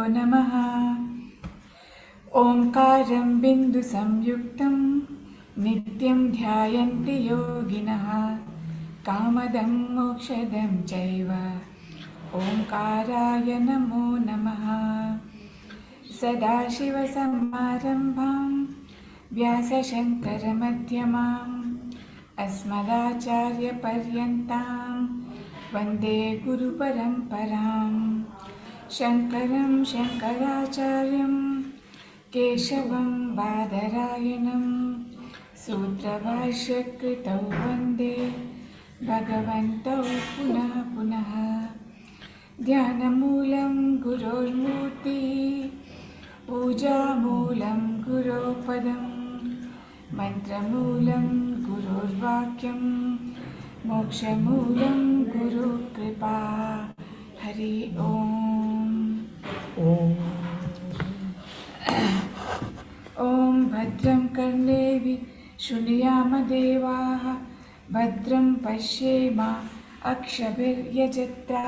नमः ओङ्कारं बिन्दुसंयुक्तं नित्यं ध्यायन्ति योगिनः कामदं मोक्षदं चैव ओङ्काराय नमो नमः सदाशिवसमारम्भां व्यासशङ्करमध्यमाम् अस्मदाचार्यपर्यन्तां वन्दे गुरुपरम्पराम् शङ्करं शङ्कराचार्यं केशवं बादरायणं सूत्रभाष्यकृतौ वन्दे भगवन्तौ पुनः पुनः ध्यानमूलं गुरोर्मूर्तिः पूजामूलं गुरोपदम् मन्त्रमूलं गुरुर्वाक्यं मोक्षमूलं गुरुकृपा हरि ओम् ॐ भद्रं कर्णेवि शृणुयामदेवाः भद्रं पश्येम अक्षभिर्यजत्रा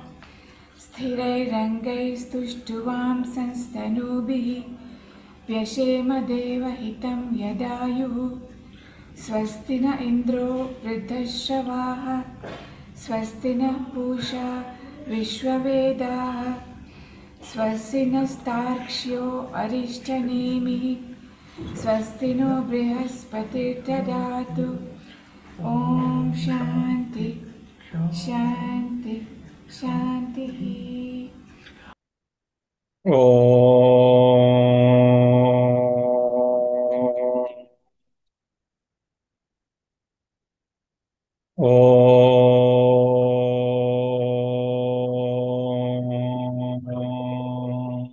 स्थिरैरङ्गैस्तुष्टुवां संस्तनूभिः व्यशेम देवहितं यदायुः स्वस्ति न इन्द्रो वृद्धश्रवाः स्वस्ति नः पूषा विश्ववेदाः स्वस्ति नस्तार्क्ष्यो अरिष्टनेमिः स्वस्ति नो बृहस्पतिर्ददातु ॐ शान्ति शान्ति शान्तिः ఓం ఓం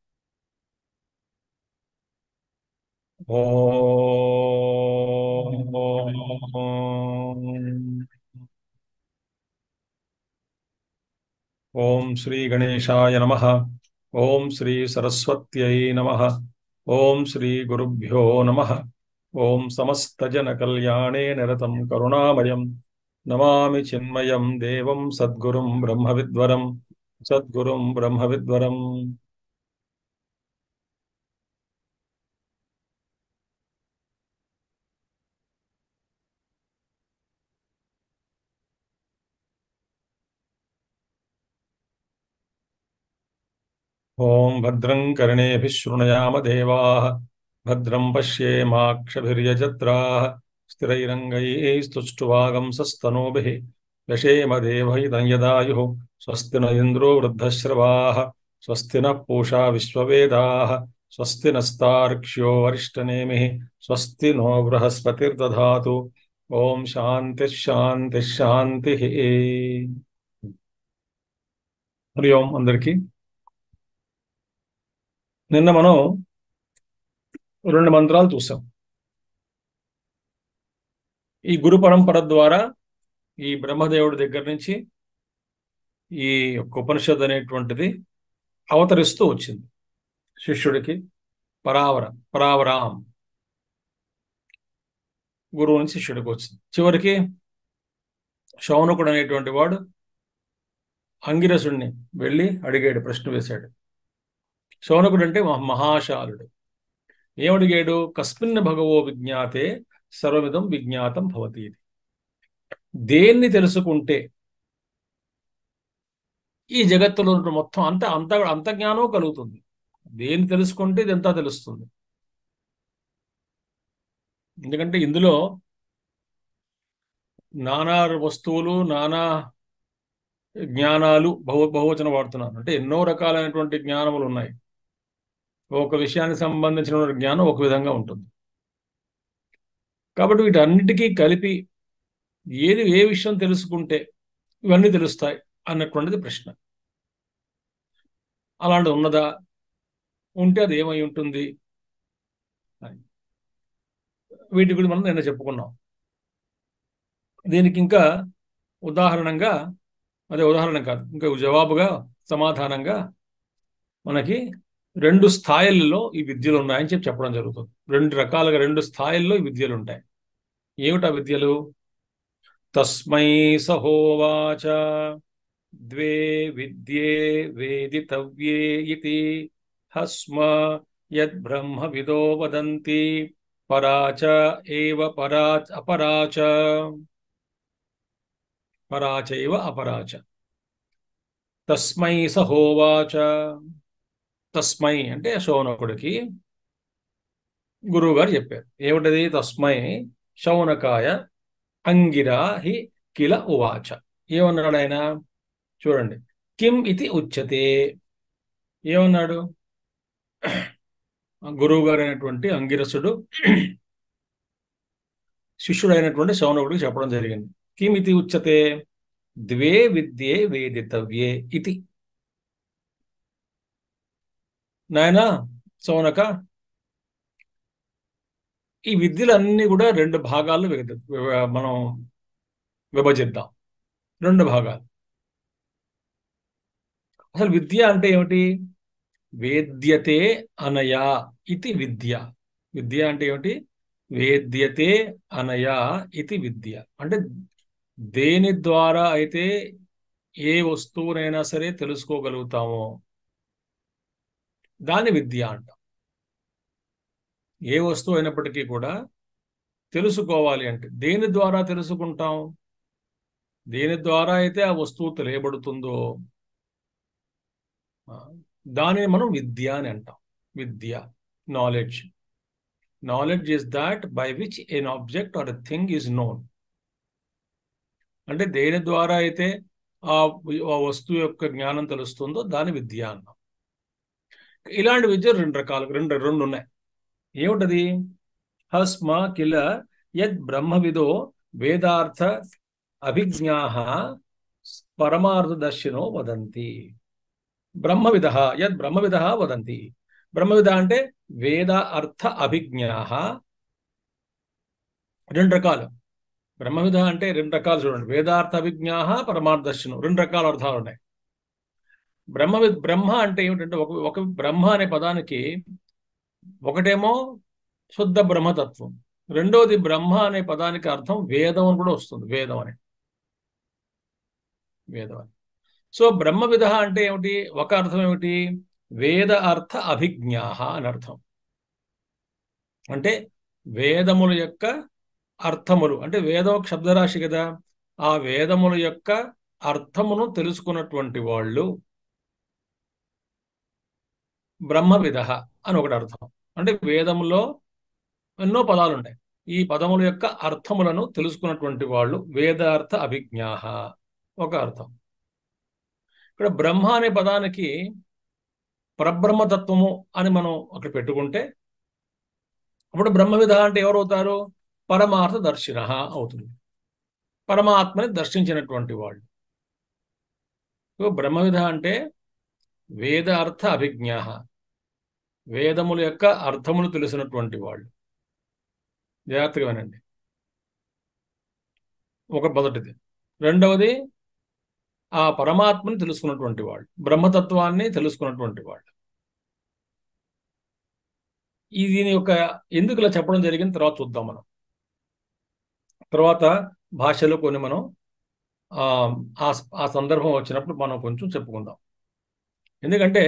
ఓం శ్రీ గణేశాయ నమ ఓం శ్రీ సరస్వత్యై నమ ఓం శ్రీ గురుభ్యో నమ ఓం సమస్తజన కళ్యాణే నిరతం కరుణామయం నమామి చిన్మయం దేవం సద్గురుం బ్రహ్మవిద్వరం సద్గురుం బ్రహ్మవిద్వరం ఓం భద్రం కర్ణేభిः శృణుయామ దేవాः భద్రం పశ్యేమాక్షభిర్యజత్రాः స్థిరైరంగైస్తుష్టువాగంసస్తనూభిः యశేమ దేవైతం యదాయుः స్వస్తి న ఇంద్రో వృద్ధశ్రవాः స్వస్తి నః పూషా విశ్వవేదాः స్వస్తి నస్తార్క్ష్యో వరిష్టనేమిः స్వస్తి నో బృహస్పతిర్దధాతు ఓం శాంతి శాంతి శాంతి హరి ఓం అందరికీ నిన్న మనం రెండు మంత్రాలు చూసాం ఈ గురు పరంపర ద్వారా ఈ బ్రహ్మదేవుడి దగ్గర నుంచి ఈ యొక్క ఉపనిషత్ అనేటువంటిది అవతరిస్తూ వచ్చింది శిష్యుడికి పరావర పరావరాం గురువు నుంచి శిష్యుడికి వచ్చింది చివరికి శౌనకుడు అనేటువంటి వాడు అంగిరసుడిని వెళ్ళి అడిగాడు ప్రశ్న వేశాడు శౌనకుడు అంటే మహ- మహాశాలుడు ఏమడిగాడు కస్మిన్ భగవో విజ్ఞాతే సర్వమిదం విజ్ఞాతం భవతి ఇది దేన్ని తెలుసుకుంటే ఈ జగత్తులో ఉన్న మొత్తం అంత అంత అంత జ్ఞానం కలుగుతుంది దేన్ని తెలుసుకుంటే ఇదంతా తెలుస్తుంది ఎందుకంటే ఇందులో నానా వస్తువులు నానా జ్ఞానాలు బహు బహువచనం వాడుతున్నాను అంటే ఎన్నో రకాలైనటువంటి జ్ఞానములు ఉన్నాయి ఒక విషయానికి సంబంధించిన జ్ఞానం ఒక విధంగా ఉంటుంది కాబట్టి వీటన్నిటికీ కలిపి ఏది ఏ విషయం తెలుసుకుంటే ఇవన్నీ తెలుస్తాయి అన్నటువంటిది ప్రశ్న అలాంటిది ఉన్నదా ఉంటే అది ఏమై ఉంటుంది అని వీటి గురించి మనం నిన్న చెప్పుకున్నాం దీనికి ఇంకా ఉదాహరణంగా అదే ఉదాహరణ కాదు ఇంకా జవాబుగా సమాధానంగా మనకి రెండు స్థాయిలలో ఈ విద్యలు ఉన్నాయని చెప్పి చెప్పడం జరుగుతుంది రెండు రకాలుగా రెండు స్థాయిల్లో ఈ విద్యలు ఉంటాయి ఏమిటా విద్యలు తస్మై సహోవాచ ద్వే విద్యే వేదితవ్యే ఇతి హస్మ యద్బ్రహ్మ విదో వదంతి పరాచ ఏవ పరాచ అపరాచ పరాచైవ అపరాచ తస్మై సహోవాచ తస్మై అంటే శౌనకుడికి గురువు గారు చెప్పారు ఏమిటది తస్మై శౌనకాయ అంగిరా హి కిల ఉవాచ ఏమన్నాడు ఆయన చూడండి కిం ఇది ఉచ్యతే ఏమన్నాడు గురువు గారు అయినటువంటి అంగిరసుడు శిష్యుడైనటువంటి శౌనకుడికి చెప్పడం జరిగింది కిం ఇది ఉచ్యతే ద్వే విద్యే వేదితవ్యే ఇది నాయనా సౌనక ఈ విద్యలన్నీ కూడా రెండు భాగాలు విభ- విభ- మనం విభజిద్దాం రెండు భాగాలు అసలు విద్య అంటే ఏమిటి వేద్యతే అనయా ఇది విద్య విద్య అంటే ఏమిటి వేద్యతే అనయా ఇది విద్య అంటే దేని ద్వారా అయితే ఏ వస్తువునైనా సరే తెలుసుకోగలుగుతామో దాని విద్య అంటాం ఏ వస్తువు అయినప్పటికీ కూడా తెలుసుకోవాలి అంటే దేని ద్వారా తెలుసుకుంటాం దేని ద్వారా అయితే ఆ వస్తువు తెలియబడుతుందో ఆ, దానిని మనం విద్య అని అంటాం విద్య knowledge knowledge is that by which an object or a thing is known అంటే దేని ద్వారా అయితే ఆ ఆ వస్తువు యొక్క జ్ఞానం తెలుస్తుందో దాని విద్య అన్నాం ఇలాంటి విద్య రెండు రకాలు రెండు రెండు ఉన్నాయి ఏమిటది హస్మ కిల యద్ బ్రహ్మవిదో వేదార్థ అభిజ్ఞా పరమార్థదర్శినో వదంతి బ్రహ్మవిద యద్ బ్రహ్మవిద వదంతి బ్రహ్మవిద అంటే వేద అర్థ అభిజ్ఞా రెండు రకాలు బ్రహ్మవిధ అంటే రెండు రకాలు చూడండి వేదార్థ అభిజ్ఞా పరమార్థదర్శనం రెండు రకాల అర్థాలు ఉన్నాయి బ్రహ్మవి బ్రహ్మ అంటే ఏమిటంటే ఒక ఒక బ్రహ్మ అనే పదానికి ఒకటేమో శుద్ధ బ్రహ్మతత్వం రెండోది బ్రహ్మ అనే పదానికి అర్థం వేదం అని కూడా వస్తుంది వేదం అని వేదం అని సో బ్రహ్మ విధ అంటే ఏమిటి ఒక అర్థం ఏమిటి వేద అర్థ అభిజ్ఞా అని అర్థం అంటే వేదముల యొక్క అర్థములు అంటే వేదం ఒక శబ్దరాశి కదా ఆ వేదముల యొక్క అర్థమును తెలుసుకున్నటువంటి వాళ్ళు బ్రహ్మ విధ అని ఒకటి అర్థం అంటే వేదములో ఎన్నో పదాలు ఉంటాయి ఈ పదముల యొక్క అర్థములను తెలుసుకున్నటువంటి వాళ్ళు వేదార్థ అభిజ్ఞా ఒక అర్థం ఇక్కడ బ్రహ్మ అనే పదానికి పరబ్రహ్మతత్వము అని మనం అక్కడ పెట్టుకుంటే అప్పుడు బ్రహ్మ విధ అంటే ఎవరు అవుతారు పరమార్థ దర్శిన అవుతుంది పరమాత్మని దర్శించినటువంటి వాళ్ళు సో బ్రహ్మ విధ అంటే వేద అర్థ అభిజ్ఞా వేదముల యొక్క అర్థములు తెలిసినటువంటి వాళ్ళు జాగ్రత్తగా వినండి ఒక మొదటిది రెండవది ఆ పరమాత్మని తెలుసుకున్నటువంటి వాళ్ళు బ్రహ్మతత్వాన్ని తెలుసుకున్నటువంటి వాళ్ళు ఈ దీని యొక్క ఎందుకు ఇలా చెప్పడం జరిగింది తర్వాత చూద్దాం మనం తర్వాత భాషలో కొన్ని మనం ఆ ఆ- ఆ సందర్భం వచ్చినప్పుడు మనం కొంచెం చెప్పుకుందాం ఎందుకంటే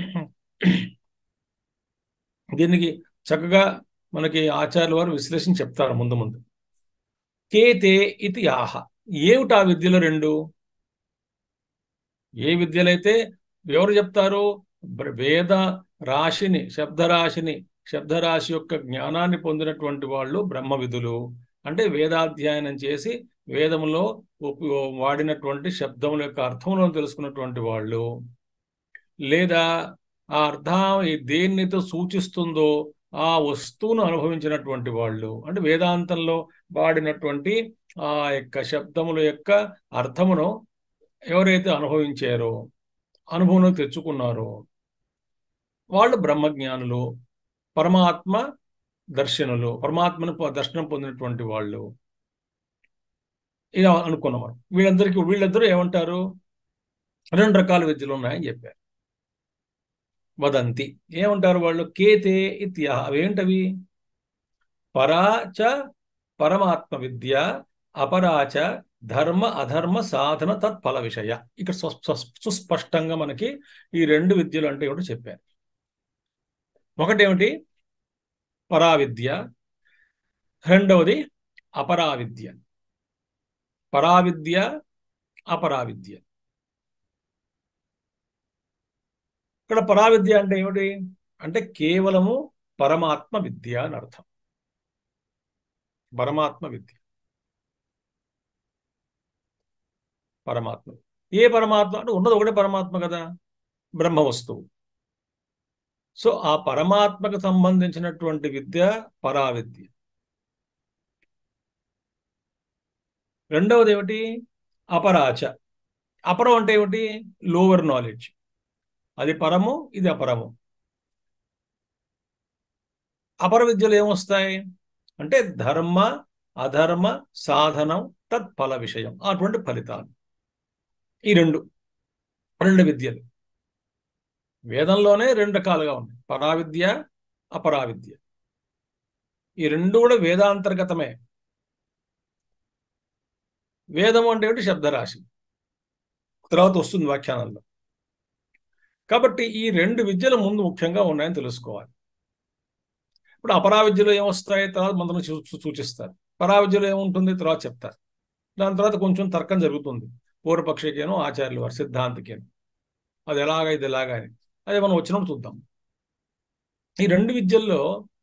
దీనికి చక్కగా మనకి ఆచార్యుల వారు విశ్లేషణ చెప్తారు ముందు ముందు కేతే ఇది ఆహ ఏమిటి ఆ విద్యలో రెండు ఏ విద్యలైతే ఎవరు చెప్తారు బ్ర- వేద రాశిని శబ్దరాశిని శబ్దరాశి యొక్క జ్ఞానాన్ని పొందినటువంటి వాళ్ళు బ్రహ్మ విధులు అంటే వేదాధ్యయనం చేసి వేదములో ఉప- వాడినటువంటి శబ్దముల యొక్క అర్థములను తెలుసుకున్నటువంటి వాళ్ళు లేదా ఆ అర్థం ఈ దేన్నైతే సూచిస్తుందో ఆ వస్తువును అనుభవించినటువంటి వాళ్ళు అంటే వేదాంతంలో వాడినటువంటి ఆ యొక్క శబ్దముల యొక్క అర్థమును ఎవరైతే అనుభవించారో అనుభవం తెచ్చుకున్నారో వాళ్ళు బ్రహ్మజ్ఞానులు పరమాత్మ దర్శనులు పరమాత్మను ప- దర్శనం పొందినటువంటి వాళ్ళు ఇలా అనుకున్నాం మనం వీళ్ళందరికీ వీళ్ళిద్దరూ ఏమంటారు రెండు రకాల విద్యలు ఉన్నాయని చెప్పారు వదంతి ఏమంటారు వాళ్ళు కేతే ఇత్యా అవేంటవి పరాచ పరమాత్మ విద్య అపరాచ ధర్మ అధర్మ సాధన తత్ఫల విషయ ఇక్కడ సు- సు- సుస్పష్టంగా మనకి ఈ రెండు విద్యలు అంటే ఏమిటో చెప్పారు ఒకటేమిటి పరావిద్య రెండవది అపరావిద్య పరావిద్య అపరావిద్య ఇక్కడ పరావిద్య అంటే ఏమిటి అంటే కేవలము పరమాత్మ విద్య అని అర్థం పరమాత్మ విద్య పరమాత్మ ఏ పరమాత్మ అంటే ఉన్నది ఒకటే పరమాత్మ కదా బ్రహ్మ వస్తువు సో ఆ పరమాత్మకు సంబంధించినటువంటి విద్య పరావిద్య రెండవది ఏమిటి అపరాచ అపరం అంటే ఏమిటి లోవర్ నాలెడ్జ్ అది పరము ఇది అపరము అపర విద్యలు ఏమొస్తాయి అంటే ధర్మ అధర్మ సాధనం తత్ఫల విషయం అటువంటి ఫలితాలు ఈ రెండు రెండు విద్యలు వేదంలోనే రెండు రకాలుగా ఉన్నాయి పరావిద్య అపరావిద్య ఈ రెండు కూడా వేదాంతర్గతమే వేదం అంటే ఏమిటి శబ్దరాశి తర్వాత వస్తుంది వ్యాఖ్యానంలో కాబట్టి ఈ రెండు విద్యలు ముందు ముఖ్యంగా ఉన్నాయని తెలుసుకోవాలి ఇప్పుడు అపరావిద్యలో ఏమొస్తాయి తర్వాత మంత్రం సూచిస్తారు పరావిద్యలో ఏముంటుంది తర్వాత చెప్తారు దాని తర్వాత కొంచెం తర్కం జరుగుతుంది పూర్వపక్షకేనో ఆచార్యులు వారు సిద్ధాంతికేను అది ఎలాగా ఇది ఎలాగా అని అది మనం వచ్చినప్పుడు చూద్దాం ఈ రెండు విద్యల్లో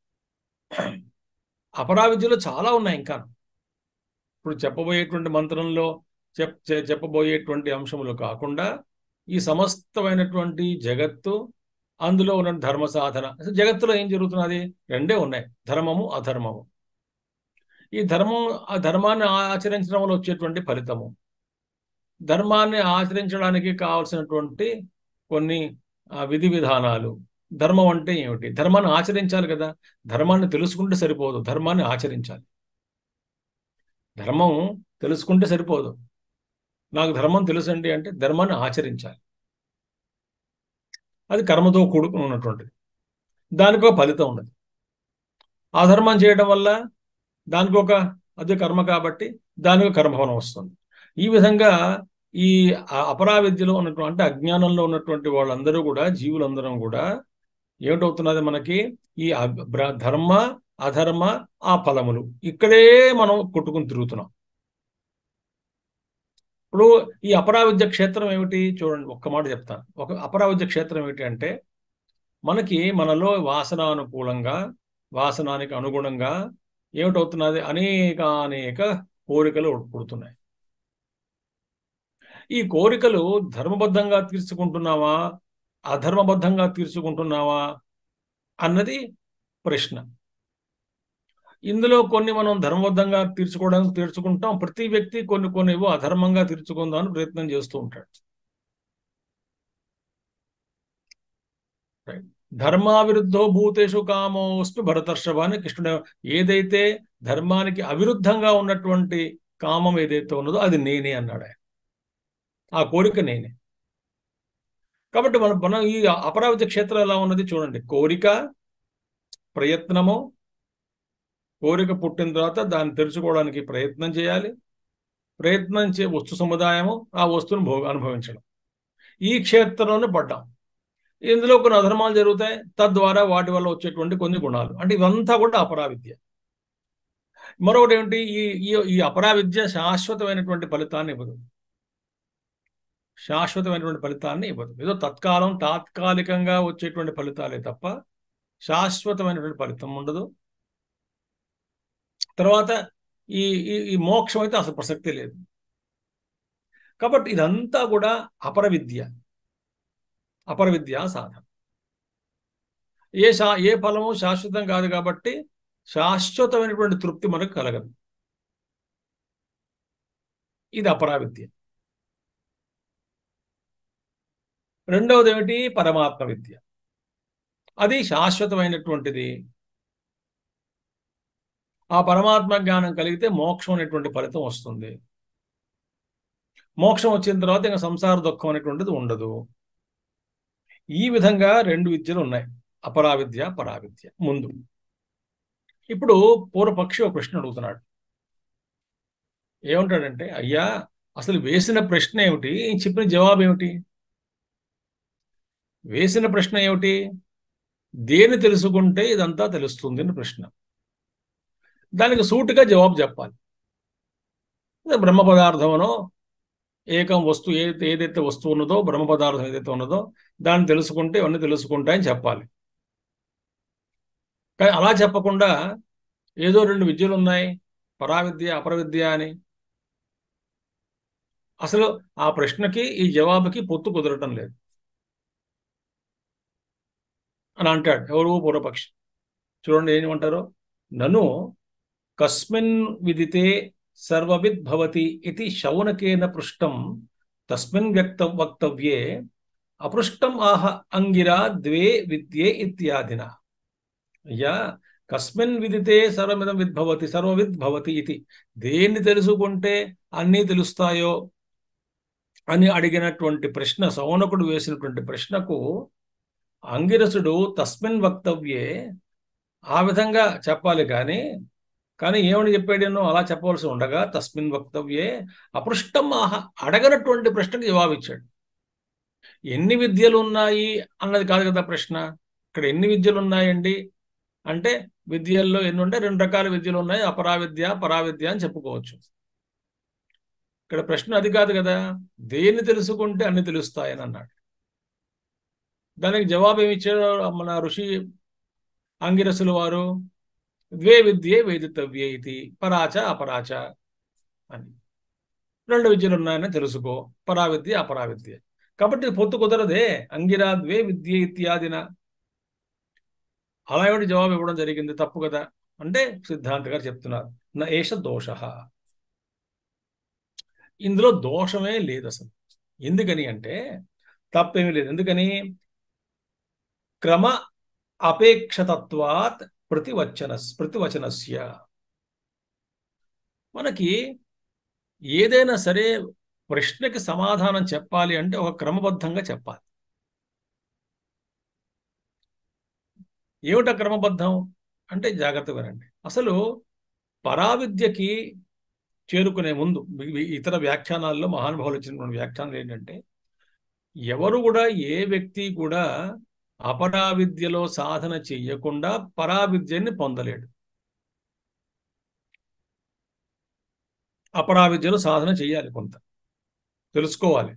అపరావిద్యలో చాలా ఉన్నాయి ఇంకా ఇప్పుడు చెప్పబోయేటువంటి మంత్రంలో చెప్ చెప్పబోయేటువంటి అంశములు కాకుండా ఈ సమస్తమైనటువంటి జగత్తు అందులో ఉన్న ధర్మ సాధన అసలు జగత్తులో ఏం జరుగుతున్నది రెండే ఉన్నాయి ధర్మము అధర్మము ఈ ధర్మం ఆ ధర్మాన్ని ఆచరించడం వల్ల వచ్చేటువంటి ఫలితము ధర్మాన్ని ఆచరించడానికి కావలసినటువంటి కొన్ని విధి విధానాలు ధర్మం అంటే ఏమిటి ధర్మాన్ని ఆచరించాలి కదా ధర్మాన్ని తెలుసుకుంటే సరిపోదు ధర్మాన్ని ఆచరించాలి ధర్మం తెలుసుకుంటే సరిపోదు నాకు ధర్మం తెలుసండి అంటే ధర్మాన్ని ఆచరించాలి అది కర్మతో కూడుకుని ఉన్నటువంటిది దానికి ఒక ఫలితం ఉన్నది ఆ ధర్మం చేయడం వల్ల దానికి ఒక అదే కర్మ కాబట్టి దానికి కర్మఫలం వస్తుంది ఈ విధంగా ఈ అపరావిద్యలో ఉన్నటువంటి అంటే అజ్ఞానంలో ఉన్నటువంటి వాళ్ళందరూ కూడా జీవులందరం కూడా ఏమిటవుతున్నది మనకి ఈ ధర్మ అధర్మ ఆ ఫలములు ఇక్కడే మనం కొట్టుకుని తిరుగుతున్నాం ఇప్పుడు ఈ అపరావిద్య క్షేత్రం ఏమిటి చూడండి ఒక్క మాట చెప్తాను ఒక అపరావిద్య క్షేత్రం ఏమిటి అంటే మనకి మనలో వాసనానుకూలంగా వాసనానికి అనుగుణంగా ఏమిటవుతున్నది అనేక అనేక కోరికలు పుడుతున్నాయి ఈ కోరికలు ధర్మబద్ధంగా తీర్చుకుంటున్నావా అధర్మబద్ధంగా తీర్చుకుంటున్నావా అన్నది ప్రశ్న ఇందులో కొన్ని మనం ధర్మబద్ధంగా తీర్చుకోవడానికి తీర్చుకుంటాం ప్రతి వ్యక్తి కొన్ని కొన్ని ఏవో అధర్మంగా తీర్చుకుందామని ప్రయత్నం చేస్తూ ఉంటాడు ధర్మావిరుద్ధో భూతేషు కామోస్మి భరతర్షభ అని కృష్ణుడు ఏదైతే ధర్మానికి అవిరుద్ధంగా ఉన్నటువంటి కామం ఏదైతే ఉన్నదో అది నేనే అన్నాడు ఆయన ఆ కోరిక నేనే కాబట్టి మనం మనం ఈ అపరావిద్య క్షేత్రం ఎలా ఉన్నది చూడండి కోరిక ప్రయత్నము కోరిక పుట్టిన తర్వాత దాన్ని తెరుచుకోవడానికి ప్రయత్నం చేయాలి ప్రయత్నం చే వస్తు సముదాయము ఆ వస్తువును భోగ అనుభవించడం ఈ క్షేత్రంలోనే పడ్డాం ఇందులో కొన్ని అధర్మాలు జరుగుతాయి తద్వారా వాటి వల్ల వచ్చేటువంటి కొన్ని గుణాలు అంటే ఇవంతా కూడా అపరావిద్య మరొకటి ఏమిటి ఈ ఈ అపరావిద్య శాశ్వతమైనటువంటి ఫలితాన్ని ఇవ్వదు శాశ్వతమైనటువంటి ఫలితాన్ని ఇవ్వదు ఏదో తత్కాలం తాత్కాలికంగా వచ్చేటువంటి ఫలితాలే తప్ప శాశ్వతమైనటువంటి ఫలితం ఉండదు తర్వాత ఈ ఈ మోక్షం అయితే అసలు ప్రసక్తి లేదు కాబట్టి ఇదంతా కూడా అపర విద్య అపర విద్యా సాధన ఏ శా ఏ ఫలము శాశ్వతం కాదు కాబట్టి శాశ్వతమైనటువంటి తృప్తి మనకు కలగదు ఇది అపరా విద్య రెండవది ఏమిటి పరమాత్మ విద్య అది శాశ్వతమైనటువంటిది ఆ పరమాత్మ జ్ఞానం కలిగితే మోక్షం అనేటువంటి ఫలితం వస్తుంది మోక్షం వచ్చిన తర్వాత ఇంకా సంసార దుఃఖం అనేటువంటిది ఉండదు ఈ విధంగా రెండు విద్యలు ఉన్నాయి అపరావిద్య పరావిద్య ముందు ఇప్పుడు పూర్వపక్షి ఒక ప్రశ్న అడుగుతున్నాడు ఏమంటాడంటే అయ్యా అసలు వేసిన ప్రశ్న ఏమిటి ఈయన చెప్పిన జవాబు ఏమిటి వేసిన ప్రశ్న ఏమిటి దేని తెలుసుకుంటే ఇదంతా తెలుస్తుంది అని ప్రశ్న దానికి సూటిగా జవాబు చెప్పాలి అదే బ్రహ్మ పదార్థమనో ఏకం వస్తువు ఏదైతే ఏదైతే వస్తువు ఉన్నదో బ్రహ్మ పదార్థం ఏదైతే ఉన్నదో దాన్ని తెలుసుకుంటే ఇవన్నీ తెలుసుకుంటాయని చెప్పాలి కానీ అలా చెప్పకుండా ఏదో రెండు విద్యలు ఉన్నాయి పరావిద్య అపరవిద్య అని అసలు ఆ ప్రశ్నకి ఈ జవాబుకి పొత్తు కుదరటం లేదు అని అంటాడు ఎవరు పూర్వపక్షి చూడండి ఏమంటారు నను కస్మిన్ విదితే సర్వవిద్ భవతి ఇది శౌనకేన పృష్టం తస్మిన్ వ్యక్త వక్తవ్యే అపృష్టం ఆహ అంగిరా ద్వే విద్యే ఇత్యాదిన అయ్యా కస్మిన్ విదితే సర్వమిదం విద్భవతి సర్వవిద్ భవతి ఇది దేన్ని తెలుసుకుంటే అన్నీ తెలుస్తాయో అని అడిగినటువంటి ప్రశ్న సౌనకుడు వేసినటువంటి ప్రశ్నకు అంగిరసుడు తస్మిన్ వక్తవ్యే ఆ విధంగా చెప్పాలి కానీ కానీ ఏమని చెప్పాడేనో అలా చెప్పవలసి ఉండగా తస్మిన్ వక్తవ్యే అపృష్టం ఆహ అడగనటువంటి ప్రశ్నకు జవాబిచ్చాడు ఎన్ని విద్యలు ఉన్నాయి అన్నది కాదు కదా ప్రశ్న ఇక్కడ ఎన్ని విద్యలు ఉన్నాయండి అంటే విద్యల్లో ఎన్ని ఉంటే రెండు రకాల విద్యలు ఉన్నాయి అపరావిద్య పరావిద్య అని చెప్పుకోవచ్చు ఇక్కడ ప్రశ్న అది కాదు కదా దేన్ని తెలుసుకుంటే అన్ని తెలుస్తాయని అన్నాడు దానికి జవాబు ఏమి ఇచ్చాడు మన ఋషి అంగిరసులు వారు ద్వే విద్యే వేదితవ్యే ఇది పరాచ అపరాచ అని రెండు విద్యలు ఉన్నాయని తెలుసుకో పరావిద్య అపరావిద్య కాబట్టి పొత్తు కుదరదే అంగిరా ద్వే విద్య ఇత్యాదిన అలా ఏమిటి జవాబు ఇవ్వడం జరిగింది తప్పు కదా అంటే సిద్ధాంత గారు చెప్తున్నారు నా ఏష దోష ఇందులో దోషమే లేదు అసలు ఎందుకని అంటే తప్పేమీ లేదు ఎందుకని క్రమ అపేక్షతత్వాత్ ప్రతివచన ప్రతివచనస్య మనకి ఏదైనా సరే ప్రశ్నకి సమాధానం చెప్పాలి అంటే ఒక క్రమబద్ధంగా చెప్పాలి ఏమిట క్రమబద్ధం అంటే జాగ్రత్త వినండి అసలు పరావిద్యకి చేరుకునే ముందు ఇతర వ్యాఖ్యానాల్లో మహానుభావులు ఇచ్చినటువంటి వ్యాఖ్యానాలు ఏంటంటే ఎవరు కూడా ఏ వ్యక్తి కూడా అపరావిద్యలో సాధన చెయ్యకుండా పరావిద్యని పొందలేడు అపరావిద్యలో సాధన చెయ్యాలి కొంత తెలుసుకోవాలి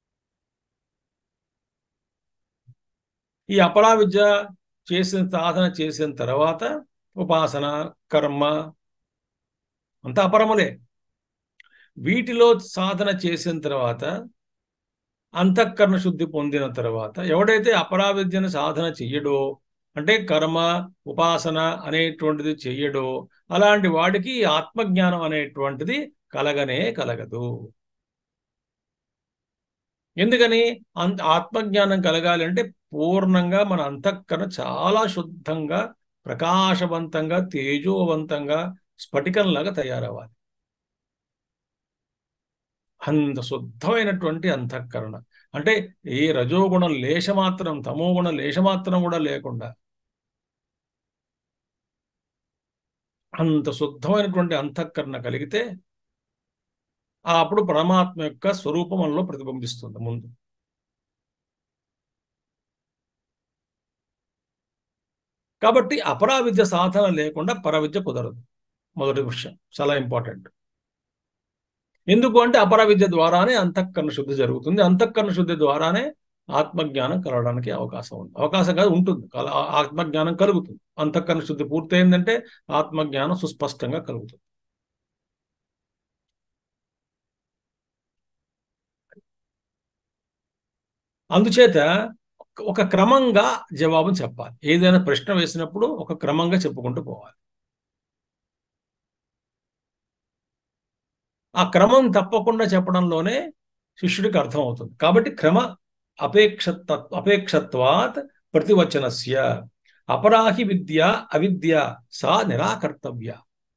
ఈ అపరావిద్య చేసిన సాధన చేసిన తర్వాత ఉపాసన కర్మ అంతా అపరములే వీటిలో సాధన చేసిన తర్వాత అంతఃకరణ శుద్ధి పొందిన తర్వాత ఎవడైతే అపరావిద్యను సాధన చెయ్యడో అంటే కర్మ ఉపాసన అనేటువంటిది చెయ్యడో అలాంటి వాడికి ఆత్మజ్ఞానం అనేటువంటిది కలగనే కలగదు ఎందుకని అంత ఆత్మజ్ఞానం కలగాలి అంటే పూర్ణంగా మన అంతఃకరణ చాలా శుద్ధంగా ప్రకాశవంతంగా తేజోవంతంగా స్ఫటికంలాగా తయారవ్వాలి అంత శుద్ధమైనటువంటి అంతఃకరణ అంటే ఏ రజోగుణం లేశమాత్రం తమోగుణం లేశమాత్రం కూడా లేకుండా అంత శుద్ధమైనటువంటి అంతఃకరణ కలిగితే అప్పుడు పరమాత్మ యొక్క స్వరూపం మనలో ప్రతిబింబిస్తుంది ముందు కాబట్టి అపరావిద్య సాధన లేకుండా పరవిద్య కుదరదు మొదటి విషయం చాలా ఇంపార్టెంట్ ఎందుకు అంటే అపరావిద్య ద్వారానే అంతఃకరణ శుద్ధి జరుగుతుంది అంతఃకరణ శుద్ధి ద్వారానే ఆత్మజ్ఞానం కలగడానికి అవకాశం ఉంది అవకాశం కాదు ఉంటుంది ఆత్మజ్ఞానం కలుగుతుంది అంతఃకరణ శుద్ధి పూర్తయిందంటే ఆత్మజ్ఞానం సుస్పష్టంగా కలుగుతుంది అందుచేత ఒక క్రమంగా జవాబు చెప్పాలి ఏదైనా ప్రశ్న వేసినప్పుడు ఒక క్రమంగా చెప్పుకుంటూ పోవాలి ఆ క్రమం తప్పకుండా చెప్పడంలోనే శిష్యుడికి అర్థమవుతుంది కాబట్టి క్రమ అపేక్ష అపేక్షత్వాత్ ప్రతివచనస్య అపరాహి విద్య అవిద్య సా నిరాకర్తవ్య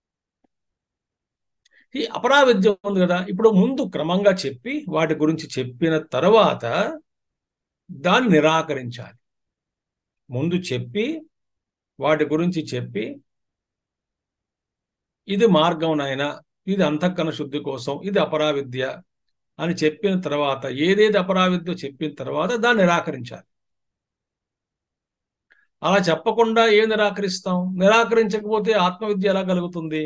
ఈ అపరా విద్య ఉంది కదా ఇప్పుడు ముందు క్రమంగా చెప్పి వాటి గురించి చెప్పిన తర్వాత దాన్ని నిరాకరించాలి ముందు చెప్పి వాటి గురించి చెప్పి ఇది మార్గం నాయన ఇది అంతఃకరణ శుద్ధి కోసం ఇది అపరావిద్య అని చెప్పిన తర్వాత ఏదేది అపరావిద్య చెప్పిన తర్వాత దాన్ని నిరాకరించాలి అలా చెప్పకుండా ఏం నిరాకరిస్తాం నిరాకరించకపోతే ఆత్మవిద్య ఎలా కలుగుతుంది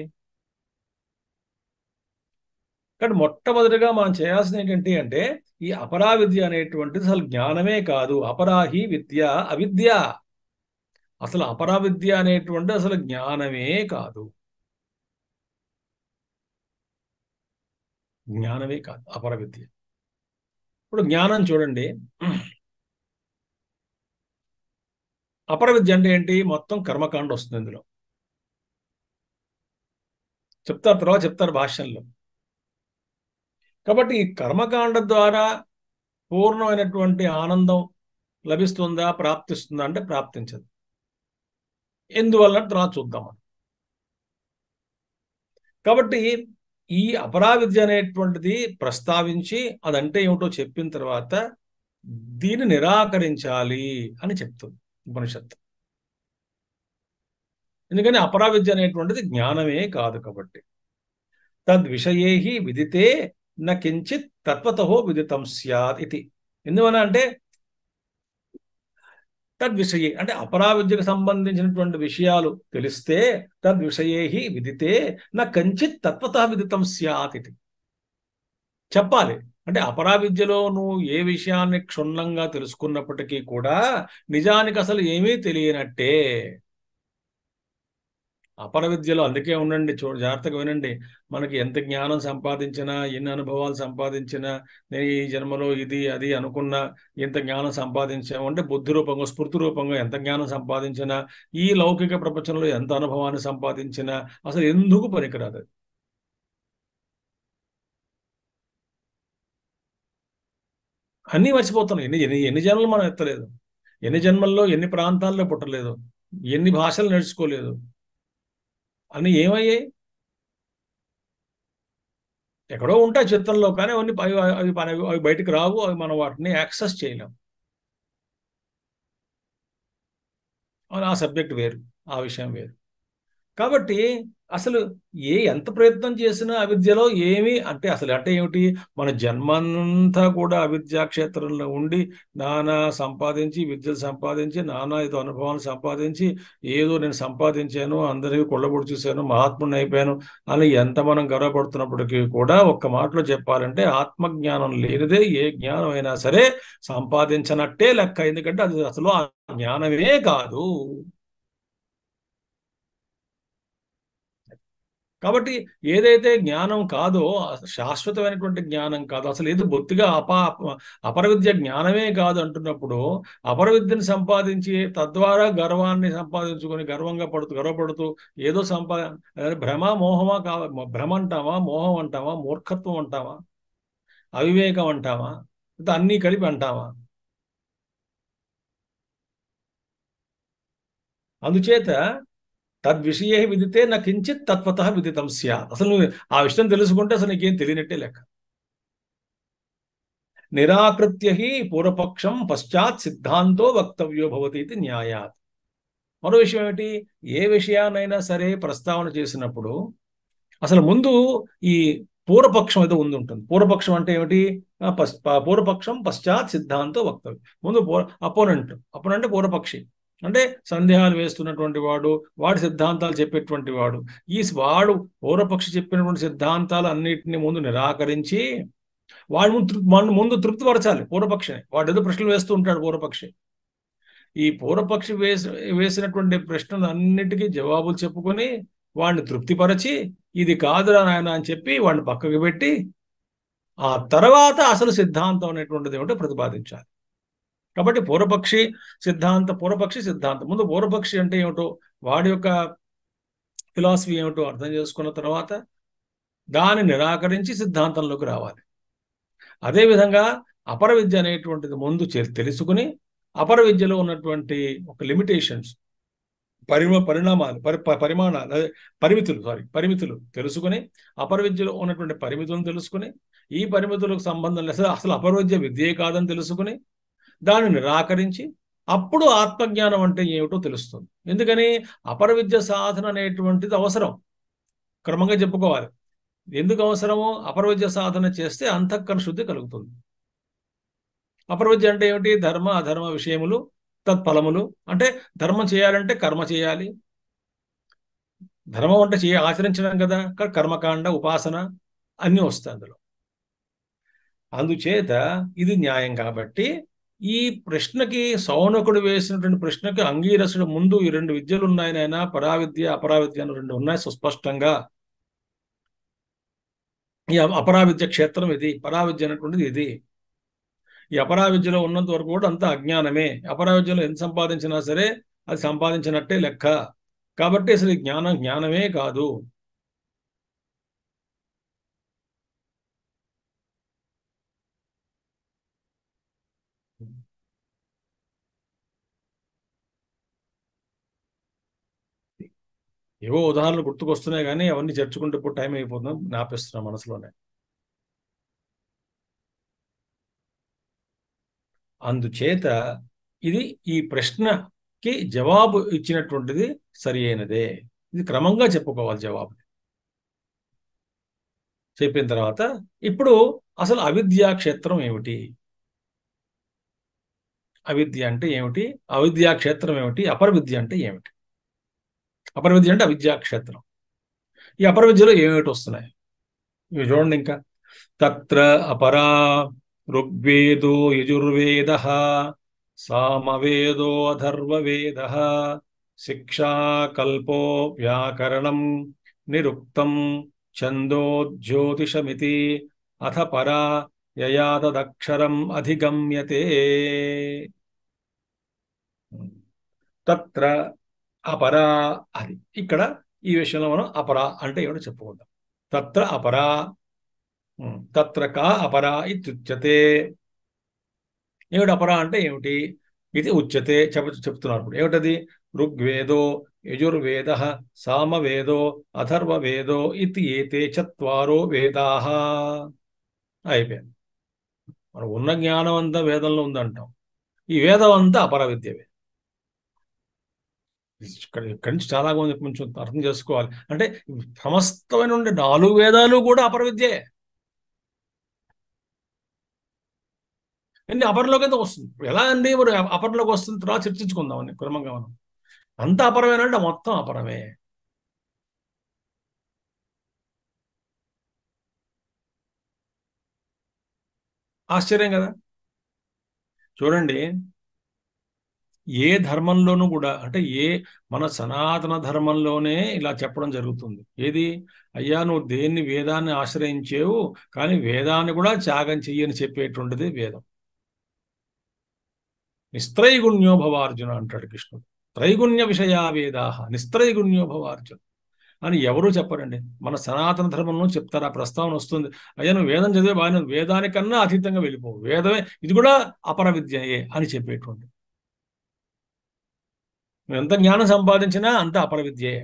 కానీ మొట్టమొదటిగా మనం చేయాల్సింది ఏంటంటే అంటే ఈ అపరావిద్య అనేటువంటిది అసలు జ్ఞానమే కాదు అపరాహి విద్య అవిద్య అసలు అపరావిద్య అనేటువంటి అసలు జ్ఞానమే కాదు జ్ఞానమే కాదు అపరవిద్య ఇప్పుడు జ్ఞానం చూడండి అపరవిద్య అంటే ఏంటి మొత్తం కర్మకాండ వస్తుంది ఇందులో చెప్తారు తర్వాత చెప్తారు భాష్యంలో కాబట్టి ఈ కర్మకాండ ద్వారా పూర్ణమైనటువంటి ఆనందం లభిస్తుందా ప్రాప్తిస్తుందా అంటే ప్రాప్తించదు ఎందువల్ల తర్వాత చూద్దాం మనం కాబట్టి ఈ అపరావిద్య అనేటువంటిది ప్రస్తావించి అదంటే ఏమిటో చెప్పిన తర్వాత దీన్ని నిరాకరించాలి అని చెప్తుంది ఉపనిషత్తు ఎందుకని అపరావిద్య అనేటువంటిది జ్ఞానమే కాదు కాబట్టి తద్విషయే విదితే న కించిత్ తత్వతో విదితం స్యాత్ ఇది ఎందువల్ల అంటే తద్విషయే అంటే అపరావిద్యకు సంబంధించినటువంటి విషయాలు తెలిస్తే తద్విషయే విదితే నా కంచిత్ తత్వత విదితం స్యాత్ ఇది చెప్పాలి అంటే అపరావిద్యలో నువ్వు ఏ విషయాన్ని క్షుణ్ణంగా తెలుసుకున్నప్పటికీ కూడా నిజానికి అసలు ఏమీ తెలియనట్టే అపర విద్యలో అందుకే ఉండండి చూ జాగ్రత్తగా వినండి మనకి ఎంత జ్ఞానం సంపాదించినా ఎన్ని అనుభవాలు సంపాదించినా నేను ఈ జన్మలో ఇది అది అనుకున్నా ఎంత జ్ఞానం సంపాదించాము అంటే బుద్ధి రూపంగా స్ఫూర్తి రూపంగా ఎంత జ్ఞానం సంపాదించినా ఈ లౌకిక ప్రపంచంలో ఎంత అనుభవాన్ని సంపాదించినా అసలు ఎందుకు పనికిరాదు అది అన్నీ మర్చిపోతున్నాం ఎన్ని ఎన్ని ఎన్ని జన్మలు మనం ఎత్తలేదు ఎన్ని జన్మల్లో ఎన్ని ప్రాంతాల్లో పుట్టలేదు ఎన్ని భాషలు నేర్చుకోలేదు అన్నీ ఏమయ్యాయి ఎక్కడో ఉంటాయి చిత్రంలో కానీ అవన్నీ అవి అవి అవి అవి బయటికి రావు అవి మనం వాటిని యాక్సెస్ చేయలేం ఆ సబ్జెక్ట్ వేరు ఆ విషయం వేరు కాబట్టి అసలు ఏ ఎంత ప్రయత్నం చేసినా అవిద్యలో ఏమి అంటే అసలు అంటే ఏమిటి మన జన్మంతా కూడా అవిద్యా క్షేత్రంలో ఉండి నానా సంపాదించి విద్యలు సంపాదించి నానా ఏదో అనుభవాలు సంపాదించి ఏదో నేను సంపాదించాను అందరికీ కొల్లబొడి చూశాను మహాత్ముని అయిపోయాను అని ఎంత మనం గర్వపడుతున్నప్పటికీ కూడా ఒక్క మాటలో చెప్పాలంటే ఆత్మజ్ఞానం లేనిదే ఏ జ్ఞానం అయినా సరే సంపాదించనట్టే లెక్క ఎందుకంటే అది అసలు ఆ జ్ఞానమే కాదు కాబట్టి ఏదైతే జ్ఞానం కాదో శాశ్వతమైనటువంటి జ్ఞానం కాదు అసలు ఏదో బొత్తిగా అప అపరవిద్య జ్ఞానమే కాదు అంటున్నప్పుడు అపరవిద్యను సంపాదించి తద్వారా గర్వాన్ని సంపాదించుకొని గర్వంగా పడుతూ గర్వపడుతూ ఏదో సంపా భ్రమ మోహమా కా భ్రమ అంటామా మోహం అంటామా మూర్ఖత్వం అంటామా అవివేకం అంటామా అన్నీ కలిపి అంటామా అందుచేత తద్విషయే విదితే నా కించిత్ తత్వత విదితం స్యాత్ అసలు నువ్వు ఆ విషయం తెలుసుకుంటే అసలు నీకేం తెలియనట్టే లెక్క నిరాకృత్య హి పూర్వపక్షం పశ్చాత్ సిద్ధాంతో వక్తవ్యో భవతి ఇది న్యాయాత్ మరో విషయం ఏమిటి ఏ విషయాన్నైనా సరే ప్రస్తావన చేసినప్పుడు అసలు ముందు ఈ పూర్వపక్షం ఏదో ఉంది ఉంటుంది పూర్వపక్షం అంటే ఏమిటి పూర్వపక్షం పశ్చాత్ సిద్ధాంతో వక్తవ్యం ముందు అపోనెంట్ అపోనెంట్ పూర్వపక్షి అంటే సందేహాలు వేస్తున్నటువంటి వాడు వాడి సిద్ధాంతాలు చెప్పేటువంటి వాడు ఈ వాడు పూర్వపక్షి చెప్పినటువంటి సిద్ధాంతాలు అన్నిటిని ముందు నిరాకరించి వాడి ముందు వాడిని ముందు తృప్తిపరచాలి పూర్వపక్షిని వాడు ఏదో ప్రశ్నలు వేస్తూ ఉంటాడు పూర్వపక్షి ఈ పూర్వపక్షి వేసి వేసినటువంటి ప్రశ్నలు అన్నిటికీ జవాబులు చెప్పుకొని వాడిని తృప్తిపరచి ఇది కాదురా నాయన అని చెప్పి వాడిని పక్కకు పెట్టి ఆ తర్వాత అసలు సిద్ధాంతం అనేటువంటిది ఏమిటో ప్రతిపాదించాలి కాబట్టి పూర్వపక్షి సిద్ధాంత పూర్వపక్షి సిద్ధాంతం ముందు పూర్వపక్షి అంటే ఏమిటో వాడి యొక్క ఫిలాసఫీ ఏమిటో అర్థం చేసుకున్న తర్వాత దాన్ని నిరాకరించి సిద్ధాంతంలోకి రావాలి అదేవిధంగా అపర విద్య అనేటువంటిది ముందు తెలుసుకుని అపర విద్యలో ఉన్నటువంటి ఒక లిమిటేషన్స్ పరిమ పరిణామాలు పరి పరిమాణాలు అదే పరిమితులు సారీ పరిమితులు తెలుసుకుని అపర విద్యలో ఉన్నటువంటి పరిమితులను తెలుసుకుని ఈ పరిమితులకు సంబంధం లేదు అసలు అపర విద్య విద్యే కాదని తెలుసుకుని దాన్ని నిరాకరించి అప్పుడు ఆత్మజ్ఞానం అంటే ఏమిటో తెలుస్తుంది ఎందుకని అపర విద్య సాధన అనేటువంటిది అవసరం క్రమంగా చెప్పుకోవాలి ఎందుకు అవసరము అపరవిద్య సాధన చేస్తే అంతఃకరణ శుద్ధి కలుగుతుంది అపరవిద్య అంటే ఏమిటి ధర్మ అధర్మ విషయములు తత్ఫలములు అంటే ధర్మం చేయాలంటే కర్మ చేయాలి ధర్మం అంటే చేయ ఆచరించడం కదా క- కర్మకాండ ఉపాసన అన్నీ వస్తాయి అందులో అందుచేత ఇది న్యాయం కాబట్టి ఈ ప్రశ్నకి సౌనకుడు వేసినటువంటి ప్రశ్నకి అంగీరసుడు ముందు ఈ రెండు విద్యలు ఉన్నాయి నాయన పరావిద్య అపరావిద్య అని రెండు ఉన్నాయి సుస్పష్టంగా ఈ అ- అపరావిద్య క్షేత్రం ఇది పరావిద్య అనేటువంటిది ఇది ఈ అపరావిద్యలో ఉన్నంత వరకు కూడా అంతా అజ్ఞానమే అపరావిద్యలో ఎంత సంపాదించినా సరే అది సంపాదించినట్టే లెక్క కాబట్టి అసలు ఈ జ్ఞానం జ్ఞానమే కాదు ఏవో ఉదాహరణలు గుర్తుకొస్తున్నాయి కానీ అవన్నీ చర్చుకుంటూ ఇప్పుడు టైం అయిపోతుంది జ్ఞాపిస్తున్నా మనసులోనే అందుచేత ఇది ఈ ప్రశ్నకి జవాబు ఇచ్చినటువంటిది సరి అయినదే ఇది క్రమంగా చెప్పుకోవాలి జవాబు చెప్పిన తర్వాత ఇప్పుడు అసలు అవిద్యా క్షేత్రం ఏమిటి అవిద్య అంటే ఏమిటి అవిద్యా క్షేత్రం ఏమిటి అపరవిద్య అంటే ఏమిటి అపరవిద్య అంటే అవిద్యా క్షేత్రం ఈ అపరవిద్యలో ఏమిటి వస్తున్నాయి ఇవి చూడండి ఇంకా తత్ర అపరా ఋగ్వేదో యజుర్వేద సామవేదో అథర్వవేద శిక్షా కల్పో వ్యాకరణం నిరుక్తం ఛందో జ్యోతిషమితి అథ పరా యయాదక్షరం అధిగమ్యతే తత్ర అపరా అది ఇక్కడ ఈ విషయంలో మనం అపరా అంటే ఏమిటో చెప్పుకుందాం తత్ర అపరా ఉమ్, తత్ర కా అపరా ఇత్యుచ్యతే ఏమిటి అపరా అంటే ఏమిటి ఇది ఉచ్యతే చెప్ చెప్తున్నారు ఇప్పుడు ఏమిటది ఋగ్వేదో యజుర్వేద సామవేదో అథర్వవేదో ఇది ఏతే చత్వారో వేదాహ అయిపోయింది మనం ఉన్న జ్ఞానం అంతా వేదంలో ఉందంటాం ఈ వేదం అంతా అపర విద్యవే ఇక్కడ ఇక్కడి నుంచి చాలా మంది కొంచెం అర్థం చేసుకోవాలి అంటే సమస్తమైన ఉండే నాలుగు వేదాలు కూడా అపర విద్యే ఎన్ని అపరలోకి అయితే వస్తుంది ఇప్పుడు ఎలా అండి మరి అపరలోకి వస్తుంది తర్వాత చర్చించుకుందాం అని క్రమంగా మనం అంత అపరమేనంటే మొత్తం అపరమే ఆశ్చర్యం కదా చూడండి ఏ ధర్మంలోనూ కూడా అంటే ఏ మన సనాతన ధర్మంలోనే ఇలా చెప్పడం జరుగుతుంది ఏది అయ్యా నువ్వు దేన్ని వేదాన్ని ఆశ్రయించేవు కానీ వేదాన్ని కూడా త్యాగం చెయ్యని చెప్పేటువంటిది వేదం నిస్త్రైగుణ్యో భవార్జున అంటాడు కృష్ణుడు త్రైగుణ్య విషయా వేదాహ నిస్త్రైగుణ్యో భవార్జున అని ఎవరూ చెప్పరండి మన సనాతన ధర్మంలో చెప్తారు ఆ ప్రస్తావన వస్తుంది అయ్యా నువ్వు వేదం చదివే బాగా నువ్వు వేదానికన్నా అతీతంగా వెళ్ళిపోవు వేదమే ఇది కూడా అపర విద్యయే అని చెప్పేటువంటి నువ్వు ఎంత జ్ఞానం సంపాదించినా అంత అపర విద్యయే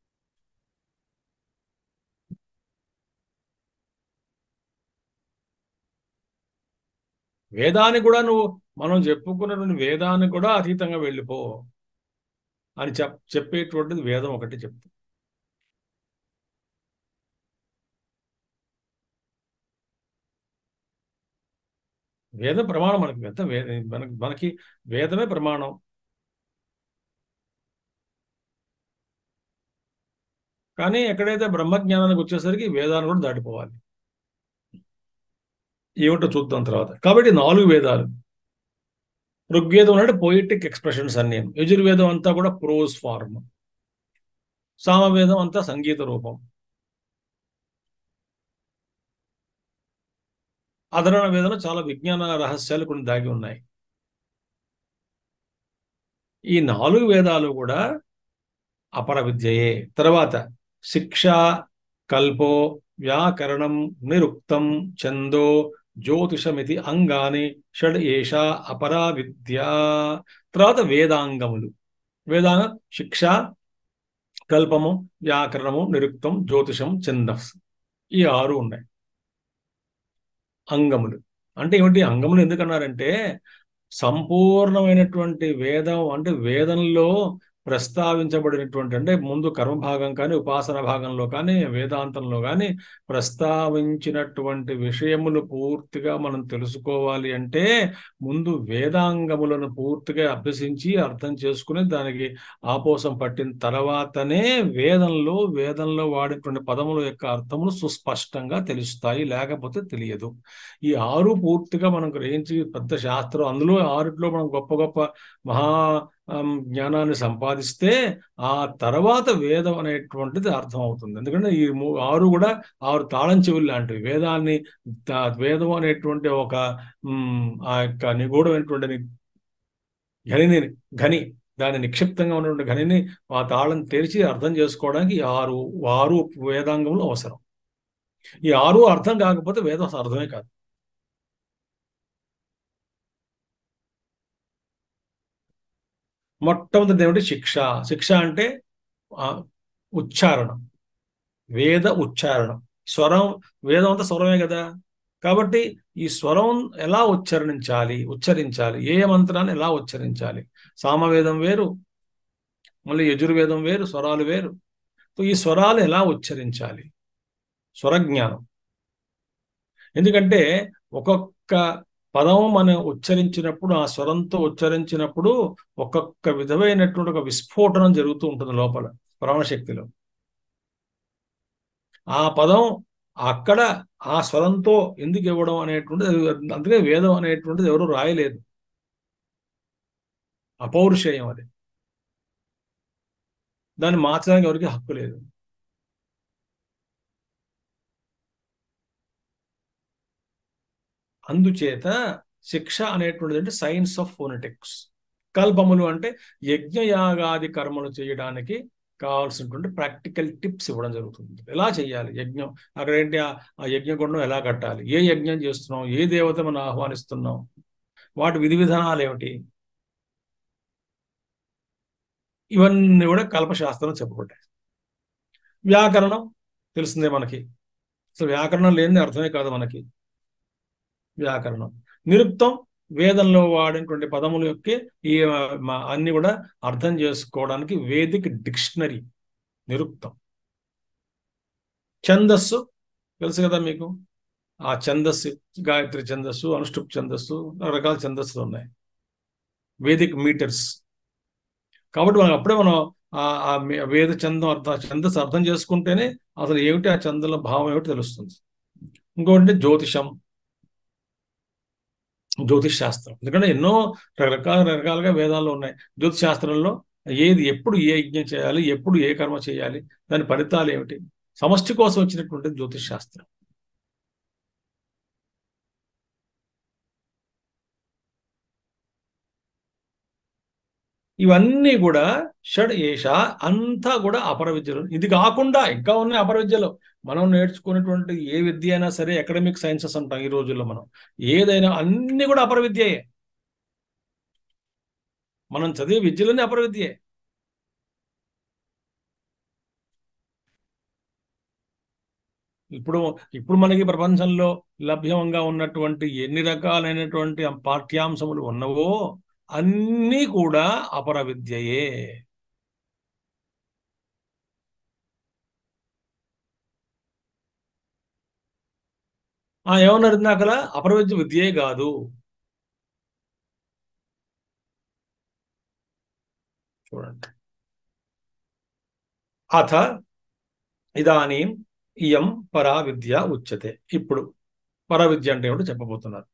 వేదాన్ని కూడా నువ్వు మనం చెప్పుకున్నటువంటి వేదాన్ని కూడా అతీతంగా వెళ్ళిపో అని చెప్ చెప్పేటువంటిది వేదం ఒకటి చెప్తుంది వేద ప్రమాణం మనకి ఎంత వేద మనకి మనకి వేదమే ప్రమాణం కానీ ఎక్కడైతే బ్రహ్మజ్ఞానానికి వచ్చేసరికి వేదాన్ని కూడా దాటిపోవాలి ఏమిటో చూద్దాం తర్వాత కాబట్టి నాలుగు వేదాలు ఋగ్వేదం అంటే పోయిటిక్ ఎక్స్ప్రెషన్స్ అన్ని యజుర్వేదం అంతా కూడా ప్రోజ్ ఫార్మ్ సామవేదం అంతా సంగీత రూపం అధరణ వేదన చాలా విజ్ఞాన రహస్యాలు కొన్ని దాగి ఉన్నాయి ఈ నాలుగు వేదాలు కూడా అపర విద్యయే తర్వాత శిక్ష కల్పో వ్యాకరణం నిరుక్తం ఛందో జ్యోతిషమితి అంగాని షడ్ ఏష అపరా విద్య తర్వాత వేదాంగములు వేదాంగ శిక్ష కల్పము వ్యాకరణము నిరుక్తం జ్యోతిషం ఛందస్ ఈ ఆరు ఉన్నాయి అంగములు అంటే ఏమిటి అంగములు ఎందుకన్నారంటే సంపూర్ణమైనటువంటి వేదం అంటే వేదంలో ప్రస్తావించబడినటువంటి అంటే ముందు కర్మభాగం కానీ ఉపాసన భాగంలో కానీ వేదాంతంలో కానీ ప్రస్తావించినటువంటి విషయములు పూర్తిగా మనం తెలుసుకోవాలి అంటే ముందు వేదాంగములను పూర్తిగా అభ్యసించి అర్థం చేసుకుని దానికి ఆపోసం పట్టిన తర్వాతనే వేదంలో వేదంలో వాడేటువంటి పదముల యొక్క అర్థములు సుస్పష్టంగా తెలుస్తాయి లేకపోతే తెలియదు ఈ ఆరు పూర్తిగా మనం గ్రహించి పెద్ద శాస్త్రం అందులో ఆరుట్లో మనం గొప్ప గొప్ప మహా ఆమ్, జ్ఞానాన్ని సంపాదిస్తే ఆ తర్వాత వేదం అనేటువంటిది అర్థం అవుతుంది ఎందుకంటే ఈ మూ- ఆరు కూడా ఆరు తాళం చెవులు లాంటివి వేదాన్ని తా- వేదం అనేటువంటి ఒక ఉమ్, ఆ యొక్క నిగూఢమైనటువంటి ని- ఘనిని ఘని దాని నిక్షిప్తంగా ఉన్నటువంటి ఘనిని ఆ తాళం తెరిచి అర్థం చేసుకోవడానికి ఈ ఆరు ఆరు వేదాంగములు అవసరం ఈ ఆరు అర్థం కాకపోతే వేదం అసలు అర్థమే కాదు మొట్టమొదటి ఏమిటి శిక్ష శిక్ష అంటే ఆ, ఉచ్చారణ వేద ఉచ్చారణ స్వరం వేదం అంతా స్వరమే కదా కాబట్టి ఈ స్వరం ఎలా ఉచ్చరించాలి ఉచ్చరించాలి ఏ మంత్రాన్ని ఎలా ఉచ్చరించాలి సామవేదం వేరు మళ్ళీ యజుర్వేదం వేరు స్వరాలు వేరు సో ఈ స్వరాలు ఎలా ఉచ్చరించాలి స్వరజ్ఞానం ఎందుకంటే ఒక్కొక్క పదం మనం ఉచ్చరించినప్పుడు ఆ స్వరంతో ఉచ్చరించినప్పుడు ఒక్కొక్క విధమైనటువంటి ఒక విస్ఫోటనం జరుగుతూ ఉంటుంది లోపల ప్రాణశక్తిలో ఆ పదం అక్కడ ఆ స్వరంతో ఎందుకు ఇవ్వడం అనేటువంటిది అందుకే వేదం అనేటువంటిది ఎవరు రాయలేదు అపౌరుషేయం అది దాన్ని మార్చడానికి ఎవరికి హక్కు లేదు అందుచేత శిక్ష అనేటువంటిది అంటే సైన్స్ ఆఫ్ ఫోనెటిక్స్ కల్పములు అంటే యజ్ఞయాగాది కర్మలు చేయడానికి కావాల్సినటువంటి ప్రాక్టికల్ టిప్స్ ఇవ్వడం జరుగుతుంది ఎలా చేయాలి యజ్ఞం అక్కడ ఏంటి ఆ ఆ యజ్ఞగుండం ఎలా కట్టాలి ఏ యజ్ఞం చేస్తున్నాం ఏ దేవత మనం ఆహ్వానిస్తున్నాం వాటి విధి విధానాలు ఏమిటి ఇవన్నీ కూడా కల్పశాస్త్రం చెప్పబడ్డాయి వ్యాకరణం తెలిసిందే మనకి అసలు వ్యాకరణం లేనిది అర్థమే కాదు మనకి వ్యాకరణం నిరుక్తం వేదంలో వాడినటువంటి పదముల యొక్క ఈ ఆ, మా- అన్ని కూడా అర్థం చేసుకోవడానికి వేదిక డిక్షనరీ నిరుక్తం ఛందస్సు తెలుసు కదా మీకు ఆ ఛందస్సు గాయత్రి ఛందస్సు అనుష్ఠుప్ ఛందస్సు రకరకాల ఛందస్సులు ఉన్నాయి వేదిక్ మీటర్స్ కాబట్టి మనం అప్పుడే మనం ఆ ఆ మే- వేద చందం అర్థం ఛందస్సు అర్థం చేసుకుంటేనే అసలు ఏమిటి ఆ చందంలో భావం ఏమిటి తెలుస్తుంది ఇంకోటి జ్యోతిషం జ్యోతిష్ శాస్త్రం ఎందుకంటే ఎన్నో రకరకాల రకరకాలుగా వేదాల్లో ఉన్నాయి జ్యోతిష్ శాస్త్రంలో ఏది ఎప్పుడు ఏ యజ్ఞం చేయాలి ఎప్పుడు ఏ కర్మ చేయాలి దాని ఫలితాలు ఏమిటి సమష్టి కోసం వచ్చినటువంటి జ్యోతిష్ శాస్త్రం ఇవన్నీ కూడా షడ్ ఏష అంతా కూడా అపర విద్యలు ఇది కాకుండా ఇంకా ఉన్నాయి అపర విద్యలు మనం నేర్చుకునేటువంటి ఏ విద్య అయినా సరే అకాడమిక్ సైన్సెస్ అంటాం ఈ రోజుల్లో మనం ఏదైనా అన్ని కూడా అపర విద్యయే మనం చదివే విద్యలన్నీ అపర విద్యే ఇప్పుడు ఇప్పుడు మనకి ప్రపంచంలో లభ్యంగా ఉన్నటువంటి ఎన్ని రకాలైనటువంటి పాఠ్యాంశములు ఉన్నవో అన్నీ కూడా అపర విద్యయే ఆ ఏమన్నారు ఇందాకలా అపర విద్య విద్యే కాదు చూడండి అథ ఇదానీం ఇయం పరా విద్య ఉచ్యతే ఇప్పుడు పరా విద్య అంటే ఏమిటో చెప్పబోతున్నారు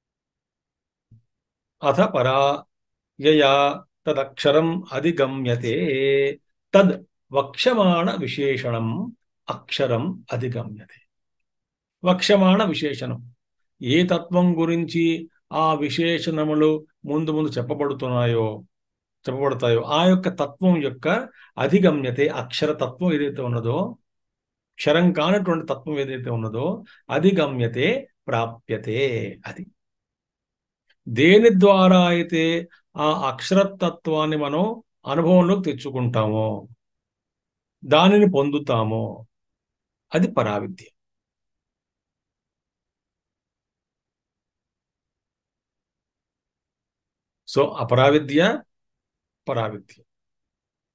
అథ పరా యయా తదక్షరం అధిగమ్యతే తద్ వక్ష్యమాణ విశేషణం అక్షరం అధిగమ్యతే వక్ష్యమాణ విశేషణం ఏ తత్వం గురించి ఆ విశేషణములు ముందు ముందు చెప్పబడుతున్నాయో చెప్పబడతాయో ఆ యొక్క తత్వం యొక్క అధిగమ్యతే అక్షర తత్వం ఏదైతే ఉన్నదో క్షరం కానటువంటి తత్వం ఏదైతే ఉన్నదో అధిగమ్యతే ప్రాప్యతే అది దేని ద్వారా అయితే ఆ అక్షరతత్వాన్ని మనం అనుభవంలోకి తెచ్చుకుంటామో దానిని పొందుతామో అది పరావిద్య సో అపరావిద్య పరావిద్య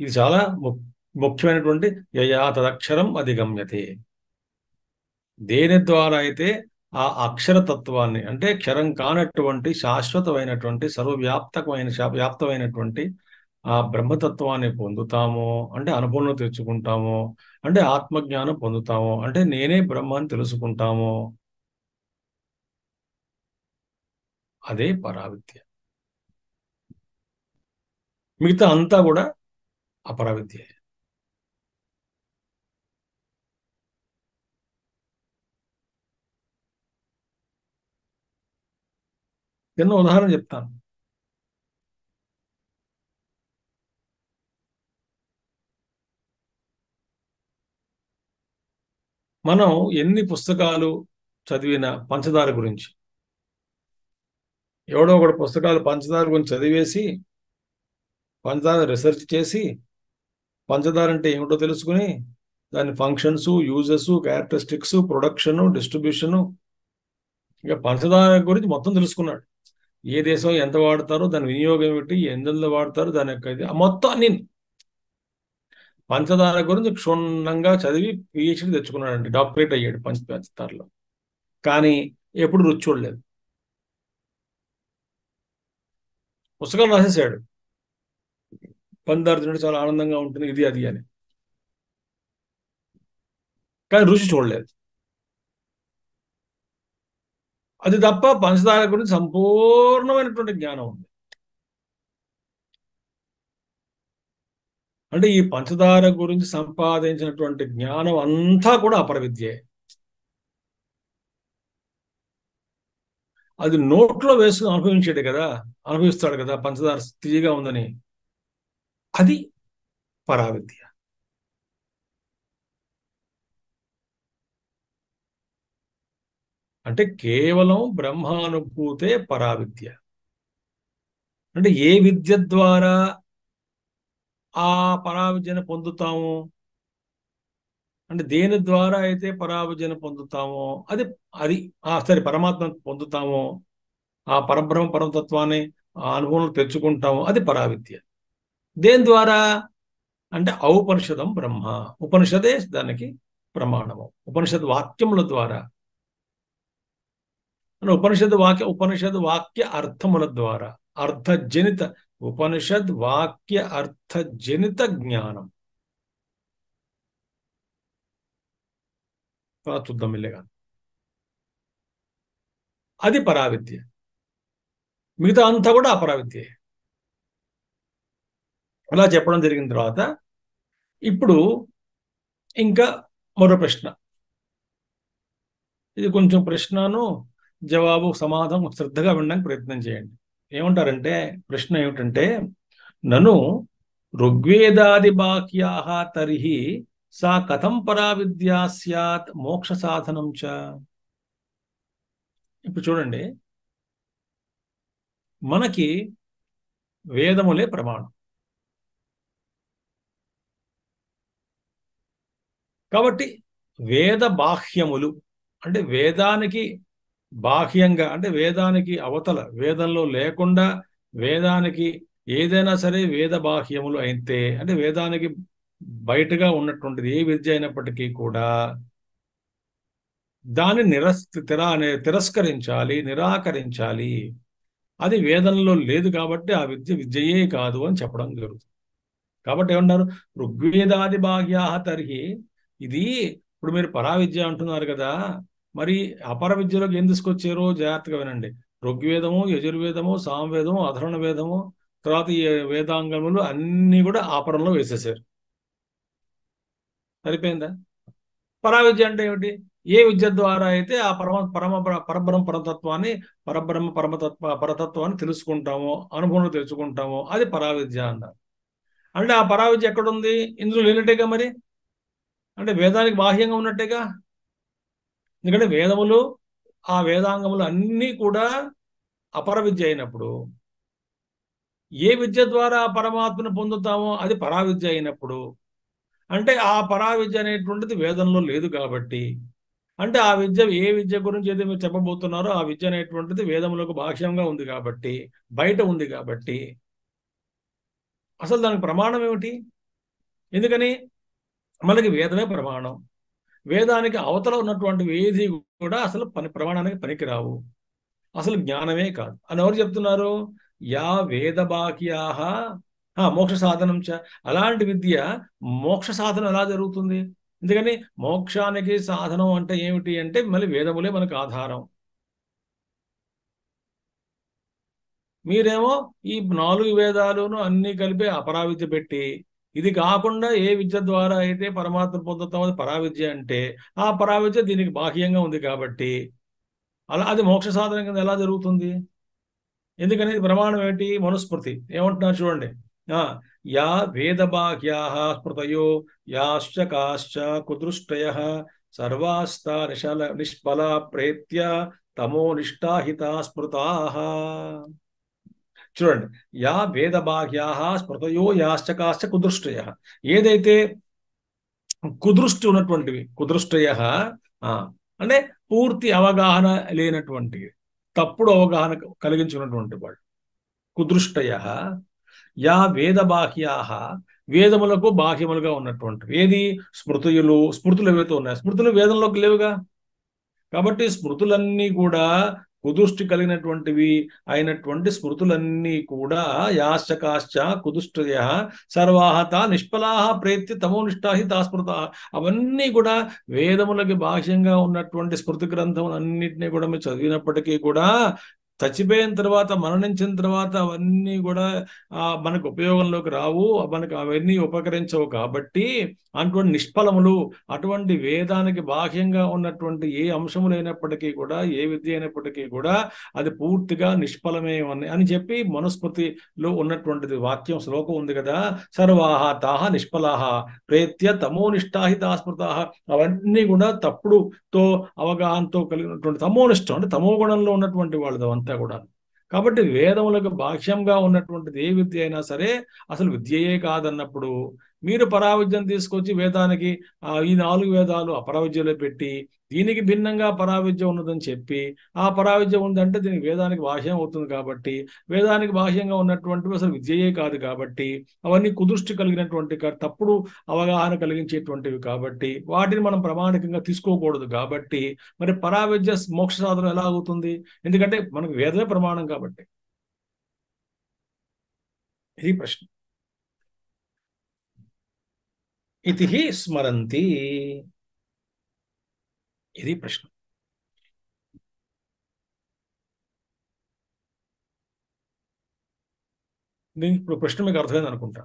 ఇది చాలా ము- ముఖ్యమైనటువంటి యయా తదక్షరం అధిగమ్యతే దేని ద్వారా అయితే ఆ అక్షరతత్వాన్ని అంటే క్షరం కానటువంటి శాశ్వతమైనటువంటి సర్వవ్యాప్తకమైన శా- వ్యాప్తమైనటువంటి ఆ బ్రహ్మతత్వాన్ని పొందుతామో అంటే అనుభవంలో తెచ్చుకుంటామో అంటే ఆత్మజ్ఞానం పొందుతామో అంటే నేనే బ్రహ్మ అని తెలుసుకుంటామో అదే పరావిద్య మిగతా అంతా కూడా అపరావిద్య చిన్న ఉదాహరణ చెప్తాను మనం ఎన్ని పుస్తకాలు చదివిన పంచదార గురించి ఎవడో ఒకడు పుస్తకాలు పంచదార గురించి చదివేసి పంచదార రీసెర్చ్ చేసి పంచదార అంటే ఏమిటో తెలుసుకుని దాని functions uses characteristics production distribution ఇక పంచదార గురించి మొత్తం తెలుసుకున్నాడు ఏ దేశం ఎంత వాడతారో దాని వినియోగం ఏమిటి ఎందులో వాడతారు దాని యొక్క ఇది మొత్తం అన్ని పంచదార గురించి క్షుణ్ణంగా చదివి పిహెచ్డి తెచ్చుకున్నాడండి డాక్టరేట్ అయ్యాడు పంచ పంచదారలో కానీ ఎప్పుడు రుచి చూడలేదు పుస్తకాలు రాసేసాడు పంచదార తినడం చాలా ఆనందంగా ఉంటుంది ఇది అది అని కానీ రుచి చూడలేదు అది తప్ప పంచదార గురించి సంపూర్ణమైనటువంటి జ్ఞానం ఉంది అంటే ఈ పంచదార గురించి సంపాదించినటువంటి జ్ఞానం అంతా కూడా అపరవిద్యే అది నోట్లో వేసుకుని అనుభవించాడు కదా అనుభవిస్తాడు కదా పంచదార తీయగా ఉందని అది పరావిద్య అంటే కేవలం బ్రహ్మానుభూతే పరావిద్య అంటే ఏ విద్య ద్వారా ఆ పరావిద్యను పొందుతాము అంటే దేని ద్వారా అయితే పరావిద్యను పొందుతామో అది అది ఆ సరే పరమాత్మ పొందుతామో ఆ పరబ్రహ్మ పరమతత్వాన్ని ఆ అనుభవంలో తెచ్చుకుంటామో అది పరావిద్య దేని ద్వారా అంటే ఔపనిషదం బ్రహ్మ ఉపనిషదే దానికి ప్రమాణము ఉపనిషద్ వాక్యముల ద్వారా అంటే ఉపనిషద్ వాక్య ఉపనిషద్ వాక్య అర్థముల ద్వారా అర్థజనిత ఉపనిషద్ వాక్య అర్థజనిత జ్ఞానం తర్వాత చూద్దాం మెల్లగా అది పరావిద్య మిగతా అంతా కూడా అపరావిద్యే అలా చెప్పడం జరిగిన తర్వాత ఇప్పుడు ఇంకా మరో ప్రశ్న ఇది కొంచెం ప్రశ్నను జవాబు సమాధానం శ్రద్ధగా వినడానికి ప్రయత్నం చేయండి ఏమంటారంటే ప్రశ్న ఏమిటంటే నను ఋగ్వేదాది బాక్యా తర్హి సా కథం పరా విద్యా స్యాత్ మోక్ష సాధనం చ ఇప్పుడు చూడండి మనకి వేదములే ప్రమాణం కాబట్టి వేద బాహ్యములు అంటే వేదానికి బాహ్యంగా అంటే వేదానికి అవతల వేదంలో లేకుండా వేదానికి ఏదైనా సరే వేద బాహ్యములు అయితే అంటే వేదానికి బయటగా ఉన్నటువంటిది ఏ విద్య అయినప్పటికీ కూడా దాన్ని నిరస్ తిరా తిరస్కరించాలి నిరాకరించాలి అది వేదంలో లేదు కాబట్టి ఆ విద్య విద్యయే కాదు అని చెప్పడం జరుగుతుంది కాబట్టి ఏమన్నారు ఋగ్వేదాది బాహ్యా తర్హి ఇది ఇప్పుడు మీరు పరావిద్య అంటున్నారు కదా మరి అపర విద్యలోకి ఏం తీసుకొచ్చారో జాగ్రత్తగా వినండి ఋగ్వేదము యజుర్వేదము సామవేదము అధర్వణ వేదము తర్వాత ఈ వేదాంగములు అన్నీ కూడా ఆపరంలో వేసేసారు సరిపోయిందా పరావిద్య అంటే ఏమిటి ఏ విద్య ద్వారా అయితే ఆ పరమ పరమ పరబ్రహ్మ పరతత్వాన్ని పరబ్రహ్మ పరమతత్వ పరతత్వాన్ని తెలుసుకుంటామో అనుభవంలో తెలుసుకుంటామో అది పరావిద్య అన్నారు అంటే ఆ పరావిద్య ఎక్కడుంది ఇందులో లేనట్టేగా మరి అంటే వేదానికి బాహ్యంగా ఉన్నట్టేగా ఎందుకంటే వేదములు ఆ వేదాంగములు అన్నీ కూడా అపర విద్య అయినప్పుడు ఏ విద్య ద్వారా పరమాత్మను పొందుతామో అది పరావిద్య అయినప్పుడు అంటే ఆ పరావిద్య అనేటువంటిది వేదంలో లేదు కాబట్టి అంటే ఆ విద్య ఏ విద్య గురించి అయితే మీరు చెప్పబోతున్నారో ఆ విద్య అనేటువంటిది వేదములకు బాహ్యంగా ఉంది కాబట్టి బయట ఉంది కాబట్టి అసలు దానికి ప్రమాణం ఏమిటి ఎందుకని మనకి వేదమే ప్రమాణం వేదానికి అవతల ఉన్నటువంటి ఏది కూడా అసలు పని ప్రమాణానికి పనికిరావు అసలు జ్ఞానమే కాదు అని ఎవరు చెప్తున్నారు యా వేద బాక్యాహ ఆ, మోక్ష సాధనం చ అలాంటి విద్య మోక్ష సాధనం ఎలా జరుగుతుంది ఎందుకని మోక్షానికి సాధనం అంటే ఏమిటి అంటే మళ్ళీ వేదములే మనకు ఆధారం మీరేమో ఈ నాలుగు వేదాలను అన్ని కలిపి అపరావిద్య పెట్టి ఇది కాకుండా ఏ విద్య ద్వారా అయితే పరమాత్మ పొందుతామో అది పరావిద్య అంటే ఆ పరావిద్య దీనికి బాహ్యంగా ఉంది కాబట్టి అలా అది మోక్ష సాధన కింద ఎలా జరుగుతుంది ఎందుకని ఇది ప్రమాణం ఏంటి మనుస్మృతి ఏమంటున్నారు చూడండి ఆ యా వేదబాహ్యా స్మృతయో యాశ్చ కాశ్చ కుదృష్టయ సర్వాస్తా నిశల నిష్ఫల ప్రేత్య తమో నిష్టాహిత స్మృతా చూడండి యా వేదబాహ్యా స్మృతయో యాశ్చ కాశ్చ కుదృష్టయ ఏదైతే కుదృష్టి ఉన్నటువంటివి కుదృష్టయ అంటే పూర్తి అవగాహన లేనటువంటి తప్పుడు అవగాహన కలిగించినటువంటి వాడు కుదృష్టయ యా వేద బాహ్యా వేదములకు బాహ్యములుగా ఉన్నటువంటి ఏది స్మృతులు స్మృతులు ఏవైతే ఉన్నాయి స్మృతులు వేదంలోకి లేవుగా కాబట్టి స్మృతులన్నీ కూడా కుదుష్టి కలిగినటువంటివి అయినటువంటి స్మృతులన్నీ కూడా యాశ్చకాశ్చ కుదుష్టయ సర్వాహత నిష్ఫలాహ ప్రేత్య తమోనిష్టాహి తాస్మృత అవన్నీ కూడా వేదములకి బాహ్యంగా ఉన్నటువంటి స్మృతి గ్రంథములన్నింటినీ కూడా మీరు చదివినప్పటికీ కూడా చచ్చిపోయిన తర్వాత మరణించిన తర్వాత అవన్నీ కూడా ఆ మనకు ఉపయోగంలోకి రావు మనకు అవన్నీ ఉపకరించవు కాబట్టి అటువంటి నిష్ఫలములు అటువంటి వేదానికి బాహ్యంగా ఉన్నటువంటి ఏ అంశములైనప్పటికీ కూడా ఏ విద్య అయినప్పటికీ కూడా అది పూర్తిగా నిష్ఫలమే అని అని చెప్పి మనుస్మృతిలో ఉన్నటువంటిది వాక్యం శ్లోకం ఉంది కదా సర్వాహ తాహ నిష్ఫలాహ ప్రేత్య తమో నిష్టాహి తాస్మృతాహ అవన్నీ కూడా తప్పుడుతో అవగాహనతో కలిగినటువంటి తమోనిష్టం అంటే తమో గుణంలో ఉన్నటువంటి వాళ్ళది అంతా కూడా కాబట్టి వేదములకు బాహ్యంగా ఉన్నటువంటిది ఏ విద్య అయినా సరే అసలు విద్యయే కాదన్నప్పుడు మీరు పరావిద్యను తీసుకొచ్చి వేదానికి ఆ, ఈ నాలుగు వేదాలు అపరావిద్యలో పెట్టి దీనికి భిన్నంగా పరావిద్య ఉన్నదని చెప్పి ఆ పరావిద్య ఉందంటే దీనికి వేదానికి బాహ్యం అవుతుంది కాబట్టి వేదానికి బాహ్యంగా ఉన్నటువంటివి అసలు విద్యయే కాదు కాబట్టి అవన్నీ కుదృష్టి కలిగినటువంటి క- తప్పుడు అవగాహన కలిగించేటువంటివి కాబట్టి వాటిని మనం ప్రామాణికంగా తీసుకోకూడదు కాబట్టి మరి పరావిద్య మోక్ష సాధన ఎలా అవుతుంది ఎందుకంటే మనకు వేదమే ప్రమాణం కాబట్టి ఇది ప్రశ్న ఇది స్మరంతి ఇది ప్రశ్న దీనికి ఇప్పుడు ప్రశ్న మీకు అర్థమైంది అనుకుంటా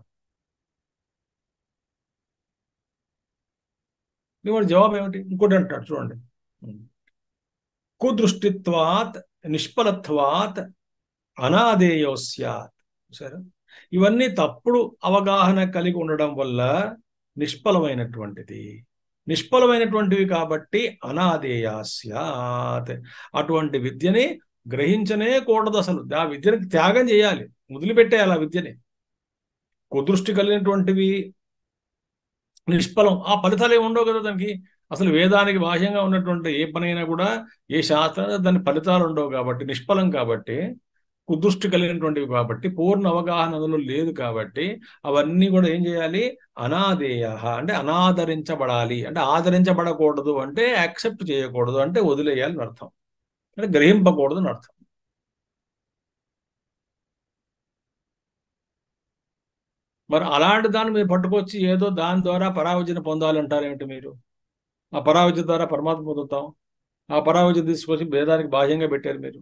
వాడి జవాబు ఏమిటి ఇంకోటి అంటాడు చూడండి కుదృష్టిత్వాత్ నిష్ఫలత్వాత్ అనాదేయో స్యాత్ సరే ఇవన్నీ తప్పుడు అవగాహన కలిగి ఉండడం వల్ల నిష్ఫలమైనటువంటిది నిష్ఫలమైనటువంటివి కాబట్టి అనాదేయా స్యాత్ అటువంటి విద్యని గ్రహించనే కూడదు అసలు ఆ విద్యని త్యాగం చేయాలి వదిలిపెట్టేయాలి ఆ విద్యని కుదృష్టి కలిగినటువంటివి నిష్ఫలం ఆ ఫలితాలు ఏమి ఉండవు కదా దానికి అసలు వేదానికి బాహ్యంగా ఉన్నటువంటి ఏ పనైనా కూడా ఏ శాస్త్రం దాని ఫలితాలు ఉండవు కాబట్టి నిష్ఫలం కాబట్టి కుదృష్టి కలిగినటువంటివి కాబట్టి పూర్ణ అవగాహన అందులో లేదు కాబట్టి అవన్నీ కూడా ఏం చేయాలి అనాదేయ అంటే అనాదరించబడాలి అంటే ఆదరించబడకూడదు అంటే యాక్సెప్ట్ చేయకూడదు అంటే వదిలేయాలి అని అర్థం అంటే గ్రహింపకూడదు అని అర్థం మరి అలాంటి దాన్ని మీరు పట్టుకొచ్చి ఏదో దాని ద్వారా పరావిద్యను పొందాలంటారేమిటి మీరు ఆ పరావిద్య ద్వారా పరమాత్మ పొందుతాం ఆ పరావిద్య తీసుకొచ్చి వేదానికి బాహ్యంగా పెట్టారు మీరు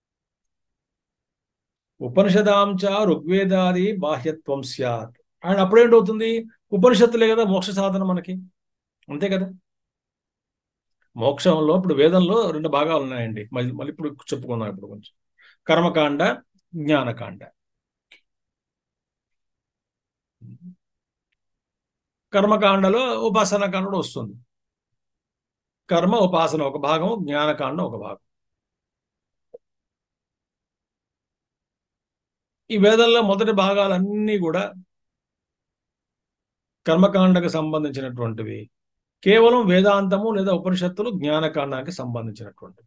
ఉపనిషదాంచ ఋగ్వేదాది బాహ్యత్వం స్యాత్ అండ్ అప్పుడేంటవుతుంది ఉపనిషత్తులే కదా మోక్ష సాధన మనకి అంతే కదా మోక్షంలో ఇప్పుడు వేదంలో రెండు భాగాలు ఉన్నాయండి మళ్ళీ మళ్ళీ ఇప్పుడు చెప్పుకుందాం ఇప్పుడు కొంచెం కర్మకాండ జ్ఞానకాండ కర్మకాండలో ఉపాసనకాండ కూడా వస్తుంది కర్మ ఉపాసన ఒక భాగం జ్ఞానకాండ ఒక భాగం ఈ వేదంలో మొదటి భాగాలన్నీ కూడా కర్మకాండకు సంబంధించినటువంటివి కేవలం వేదాంతము లేదా ఉపనిషత్తులు జ్ఞానకాండానికి సంబంధించినటువంటివి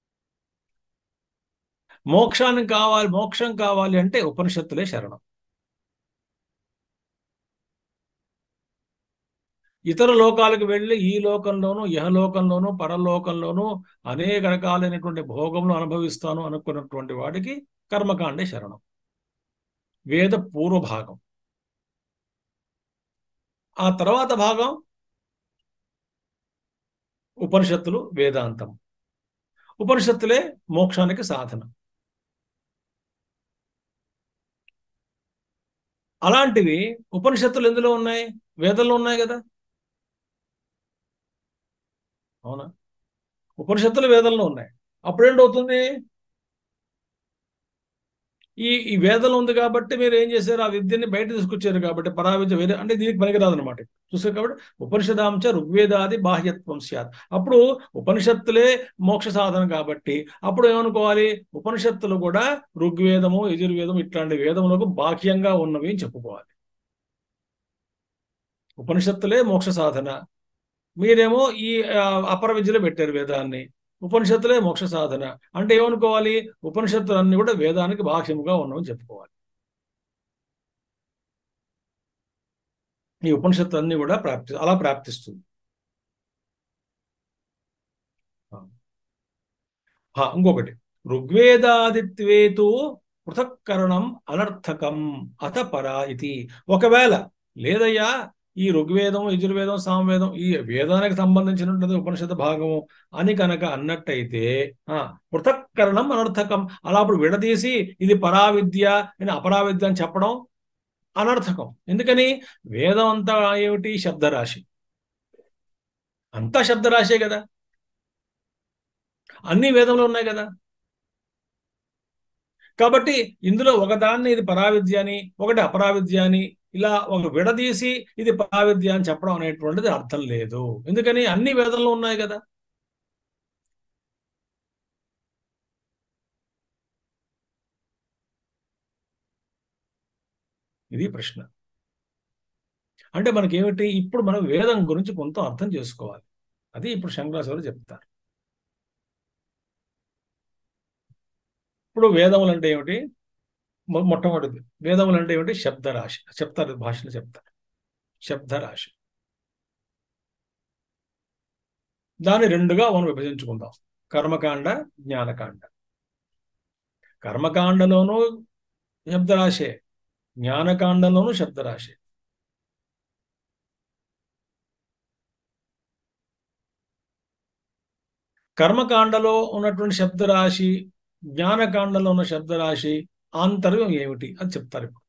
మోక్షానికి కావాలి మోక్షం కావాలి అంటే ఉపనిషత్తులే శరణం ఇతర లోకాలకు వెళ్ళి ఈ లోకంలోనూ ఇహలోకంలోనూ పరలోకంలోనూ అనేక రకాలైనటువంటి భోగములు అనుభవిస్తాను అనుకున్నటువంటి వాడికి కర్మకాండే శరణం వేద పూర్వ భాగం ఆ తర్వాత భాగం ఉపనిషత్తులు వేదాంతం ఉపనిషత్తులే మోక్షానికి సాధన అలాంటివి ఉపనిషత్తులు ఎందులో ఉన్నాయి వేదంలో ఉన్నాయి కదా అవునా ఉపనిషత్తులు వేదంలో ఉన్నాయి అప్పుడేంటవుతుంది ఈ ఈ వేదంలో ఉంది కాబట్టి మీరు ఏం చేశారు ఆ విద్యని బయట తీసుకొచ్చారు కాబట్టి పరావిద్య వేరే అంటే దీనికి పనికిరాదు అనమాట చూసారు కాబట్టి ఉపనిషదాంశ ఋగ్వేదాది బాహ్యత్వం సత్ అప్పుడు ఉపనిషత్తులే మోక్ష సాధన కాబట్టి అప్పుడు ఏమనుకోవాలి ఉపనిషత్తులు కూడా ఋగ్వేదము యజుర్వేదం ఇట్లాంటి వేదములకు బాహ్యంగా ఉన్నవి అని చెప్పుకోవాలి ఉపనిషత్తులే మోక్ష సాధన మీరేమో ఈ అపర విద్యలో పెట్టారు వేదాన్ని ఉపనిషత్తులే మోక్ష సాధన అంటే ఏమనుకోవాలి ఉపనిషత్తులన్నీ కూడా వేదానికి బాహ్యముగా ఉన్నవని చెప్పుకోవాలి ఈ ఉపనిషత్తులన్నీ కూడా ప్రాప్తి అలా ప్రాప్తిస్తుంది ఇంకొకటి ఋగ్వేదాదిత్వేతు పృథక్కరణం అనర్థకం అత పరా ఇది ఒకవేళ లేదయ్యా ఈ ఋగ్వేదం యజుర్వేదం సామవేదం ఈ వేదానికి సంబంధించినటువంటి ఉపనిషత్ భాగము అని కనుక అన్నట్టయితే ఆ పృథక్కరణం అనర్థకం అలా అప్పుడు విడదీసి ఇది పరావిద్య ఇది అపరావిద్య అని చెప్పడం అనర్థకం ఎందుకని వేదం అంతా ఏమిటి శబ్దరాశి అంతా శబ్దరాశే కదా అన్ని వేదంలో ఉన్నాయి కదా కాబట్టి ఇందులో ఒకదాన్ని ఇది పరావిద్య అని ఒకటి అపరావిద్య అని ఇలా ఒక విడదీసి ఇది పరావిద్య అని చెప్పడం అనేటువంటిది అర్థం లేదు ఎందుకని అన్ని వేదంలో ఉన్నాయి కదా ఇది ప్రశ్న అంటే మనకేమిటి ఇప్పుడు మనం వేదం గురించి కొంత అర్థం చేసుకోవాలి అది ఇప్పుడు శంకరాచార్యులు చెప్తారు ఇప్పుడు వేదములు అంటే ఏమిటి మొట్టమొదటిది వేదములు అంటే ఏమిటి శబ్దరాశి చెప్తారు భాషలో చెప్తారు శబ్దరాశి దాన్ని రెండుగా మనం విభజించుకుందాం కర్మకాండ జ్ఞానకాండ కర్మకాండలోనూ శబ్దరాశే జ్ఞానకాండలోనూ శబ్దరాశి కర్మకాండలో ఉన్నటువంటి శబ్దరాశి జ్ఞానకాండలో ఉన్న శబ్దరాశి ఆంతర్యం ఏమిటి అని చెప్తారు ఇప్పుడు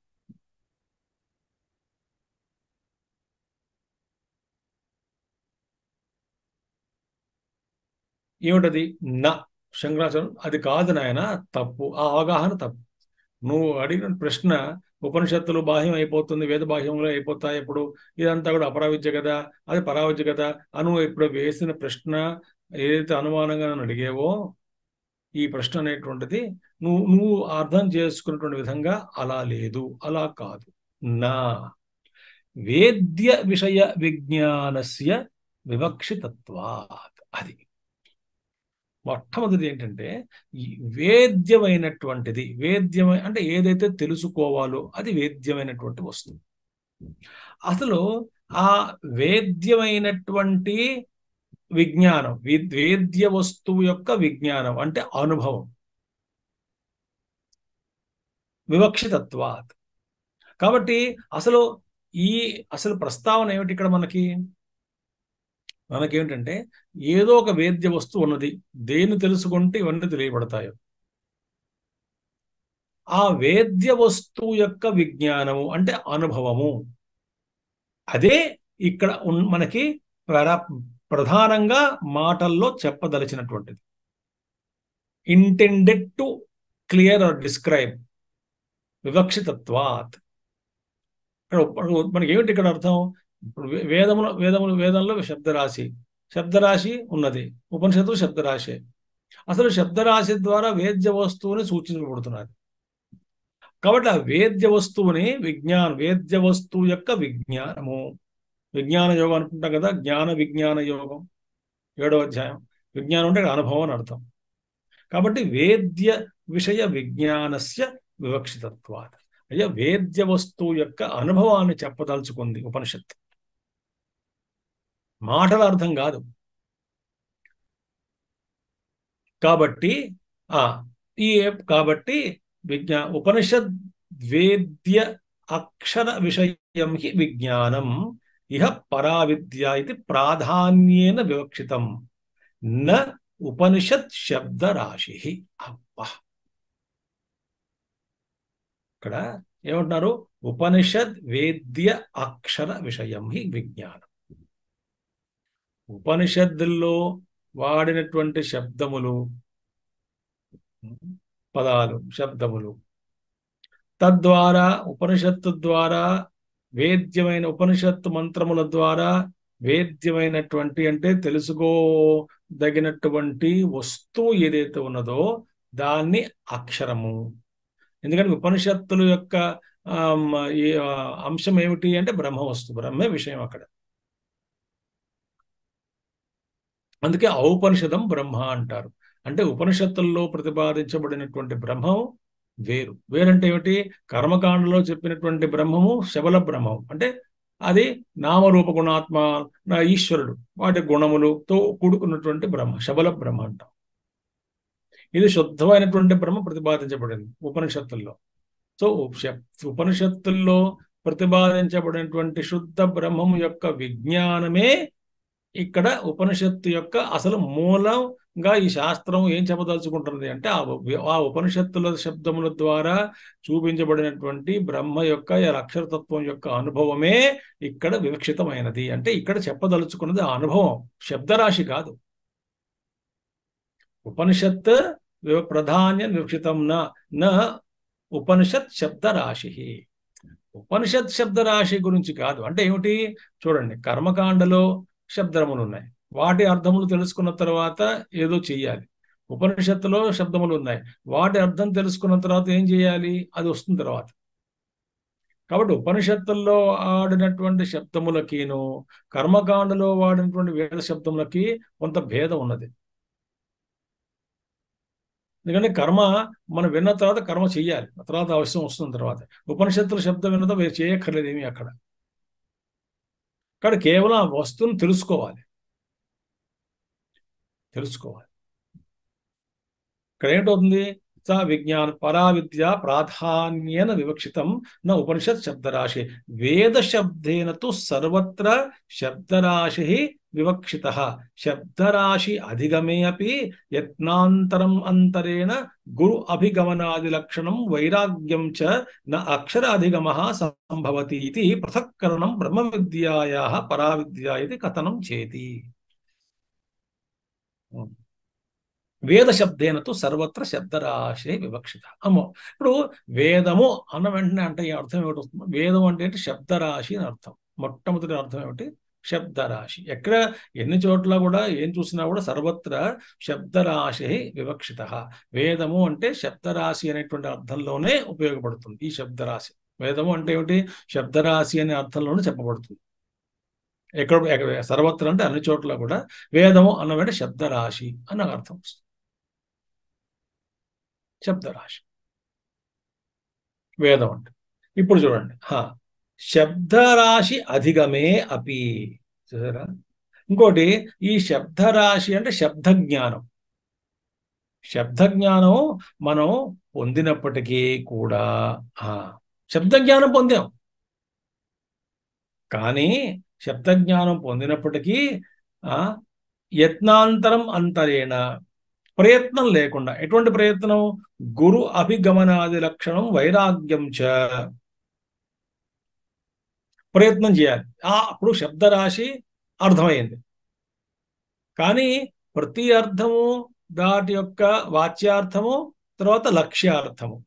ఏమిటది నా శంకరాచార్యం అది కాదు నాయన తప్పు ఆ అవగాహన తప్పు నువ్వు అడిగిన ప్రశ్న ఉపనిషత్తులు బాహ్యం అయిపోతుంది వేద బాహ్యంలో అయిపోతాయి ఇప్పుడు ఇదంతా కూడా అపరావిద్య కదా అది పరావిద్య కదా అను ఇప్పుడు వేసిన ప్రశ్న ఏదైతే అనుమానంగా నన్ను అడిగేవో ఈ ప్రశ్న అనేటువంటిది నువ్వు నువ్వు అర్థం చేసుకున్నటువంటి విధంగా అలా లేదు అలా కాదు నా వేద్య విషయ విజ్ఞానస్య వివక్షితత్వాత్ అది మొట్టమొదటి ఏంటంటే ఈ వేద్యమైనటువంటిది వేద్యమై అంటే ఏదైతే తెలుసుకోవాలో అది వేద్యమైనటువంటి వస్తువు అసలు ఆ వేద్యమైనటువంటి విజ్ఞానం వేద్య వస్తువు యొక్క విజ్ఞానం అంటే అనుభవం వివక్షితత్వాత్ కాబట్టి అసలు ఈ అసలు ప్రస్తావన ఏమిటి ఇక్కడ మనకి మనకేమిటంటే ఏదో ఒక వేద్య వస్తువు ఉన్నది దేన్ని తెలుసుకుంటే ఇవన్నీ తెలియబడతాయో ఆ వేద్య వస్తువు యొక్క విజ్ఞానము అంటే అనుభవము అదే ఇక్కడ మనకి ప్రధానంగా మాటల్లో చెప్పదలిచినటువంటిది intended to clear or describe వివక్షితత్వాత్ మనకి ఏమిటి ఇక్కడ అర్థం ఇప్పుడు వేదములు వేదములు వేదంలో శబ్దరాశి శబ్దరాశి ఉన్నది ఉపనిషత్తు శబ్దరాశి అసలు శబ్దరాశి ద్వారా వేద్య వస్తువుని సూచించబడుతున్నది కాబట్టి ఆ వేద్య వస్తువుని విజ్ఞానం వేద్య వస్తువు యొక్క విజ్ఞానము విజ్ఞాన యోగం అనుకుంటాం కదా జ్ఞాన విజ్ఞాన యోగం ఏడో అధ్యాయం విజ్ఞానం అంటే అనుభవం అని అర్థం కాబట్టి వేద్య విషయ విజ్ఞానస్య వివక్షితత్వాత అయ్యా వేద్య వస్తువు యొక్క అనుభవాన్ని చెప్పదలుచుకుంది ఉపనిషత్తు మాటల అర్థం కాదు కాబట్టి ఆ ఈ కాబట్టి విజ్ఞా ఉపనిషద్ వేద్య అక్షర విషయం హి విజ్ఞానం ఇహ పరావిద్య ఇది ప్రాధాన్యేన వివక్షితం న ఉపనిషత్ శబ్ద రాశి అబ్బా ఇక్కడ ఏమంటున్నారు ఉపనిషద్ వేద్య అక్షర విషయం హి విజ్ఞానం ఉపనిషత్తుల్లో వాడినటువంటి శబ్దములు పదాలు శబ్దములు తద్వారా ఉపనిషత్తు ద్వారా వేద్యమైన ఉపనిషత్తు మంత్రముల ద్వారా వేద్యమైనటువంటి అంటే తెలుసుకోదగినటువంటి వస్తువు ఏదైతే ఉన్నదో దాన్ని అక్షరము ఎందుకంటే ఉపనిషత్తుల యొక్క అంశం ఏమిటి అంటే బ్రహ్మ వస్తువు బ్రహ్మే విషయం అక్కడ అందుకే ఔపనిషదం బ్రహ్మ అంటారు అంటే ఉపనిషత్తుల్లో ప్రతిపాదించబడినటువంటి బ్రహ్మం వేరు వేరంటే ఏమిటి కర్మకాండలో చెప్పినటువంటి బ్రహ్మము శబల బ్రహ్మం అంటే అది నామరూప గుణాత్మ నా ఈశ్వరుడు వాటి గుణములతో కూడుకున్నటువంటి బ్రహ్మ శబల బ్రహ్మ అంటాం ఇది శుద్ధమైనటువంటి బ్రహ్మ ప్రతిపాదించబడింది ఉపనిషత్తుల్లో సో ఉపనిషత్తుల్లో ప్రతిపాదించబడినటువంటి శుద్ధ బ్రహ్మము యొక్క విజ్ఞానమే ఇక్కడ ఉపనిషత్తు యొక్క అసలు మూలంగా ఈ శాస్త్రం ఏం చెప్పదలుచుకుంటున్నది అంటే ఆ ఉపనిషత్తుల శబ్దముల ద్వారా చూపించబడినటువంటి బ్రహ్మ యొక్క అక్షరతత్వం యొక్క అనుభవమే ఇక్కడ వివక్షితమైనది అంటే ఇక్కడ చెప్పదలుచుకున్నది ఆ అనుభవం శబ్దరాశి కాదు ఉపనిషత్ ప్రధాన్య వివక్షితం న ఉపనిషత్ శబ్దరాశి ఉపనిషత్ శబ్దరాశి గురించి కాదు అంటే ఏమిటి చూడండి కర్మకాండలో శబ్దములు ఉన్నాయి వాటి అర్థములు తెలుసుకున్న తర్వాత ఏదో చెయ్యాలి ఉపనిషత్తులో శబ్దములు ఉన్నాయి వాటి అర్థం తెలుసుకున్న తర్వాత ఏం చేయాలి అది వస్తుంది తర్వాత కాబట్టి ఉపనిషత్తుల్లో ఆడినటువంటి శబ్దములకిను కర్మకాండలో వాడినటువంటి వేద శబ్దములకి కొంత భేదం ఉన్నది ఎందుకంటే కర్మ మనం విన్న తర్వాత కర్మ చెయ్యాలి తర్వాత అవసరం వస్తుంది తర్వాత ఉపనిషత్తుల శబ్దం విన్నదో చేయక్కర్లేదు ఏమీ అక్కడ ఇక్కడ కేవలం ఆ వస్తువును తెలుసుకోవాలి తెలుసుకోవాలి ఇక్కడ ఏంటవుతుంది స విజ్ఞాన పరావిద్య ప్రాధాన్యేన వివక్షితం న ఉపనిషత్ శబ్దరాశి వేద శబ్దేన తు సర్వత్ర శబ్దరాశి వివక్షిత శబ్దరాశి అధిగమే అపి యత్నాంతరం అంతరేణ గురు అభిగమనాది లక్షణం వైరాగ్యం చ న అక్షర అధిగమ సంభవతి ఇది పృథక్కరణం బ్రహ్మ విద్యాయా పరావిద్యా ఇది కథనం చేతి వేద శబ్దేనతో సర్వత్ర శబ్దరాశి వివక్షిత అమ్మో ఇప్పుడు వేదము అన్న వెంటనే అంటే ఈ అర్థం ఏమిటి వస్తుంది వేదం అంటే ఏంటి శబ్దరాశి అని అర్థం మొట్టమొదటి అర్థం ఏమిటి శబ్దరాశి ఎక్కడ ఎన్ని చోట్ల కూడా ఏం చూసినా కూడా సర్వత్ర శబ్దరాశి వివక్షిత వేదము అంటే శబ్దరాశి అనేటువంటి అర్థంలోనే ఉపయోగపడుతుంది ఈ శబ్దరాశి వేదము అంటే ఏమిటి శబ్దరాశి అనే అర్థంలోనే చెప్పబడుతుంది ఎక్కడ సర్వత్ర అంటే అన్ని చోట్ల కూడా వేదము అన్న వెంట శబ్దరాశి అని అర్థం వస్తుంది శబ్దరాశి వేదం అంటే ఇప్పుడు చూడండి హా శబ్దరాశి అధిగమే అపి చూసారా ఇంకోటి ఈ శబ్దరాశి అంటే శబ్ద జ్ఞానం శబ్ద జ్ఞానం మనం పొందినప్పటికీ కూడా శబ్ద జ్ఞానం పొందాం కానీ శబ్ద జ్ఞానం పొందినప్పటికీ యత్నాంతరం అంతరేణ ప్రయత్నం లేకుండా ఎటువంటి ప్రయత్నం గురు అభిగమనాది లక్షణం వైరాగ్యం చ ప్రయత్నం చేయాలి ఆ అప్పుడు శబ్దరాశి అర్థమైంది కానీ ప్రతి అర్థము దాటి యొక్క వాచ్యార్థము తర్వాత లక్ష్యార్థము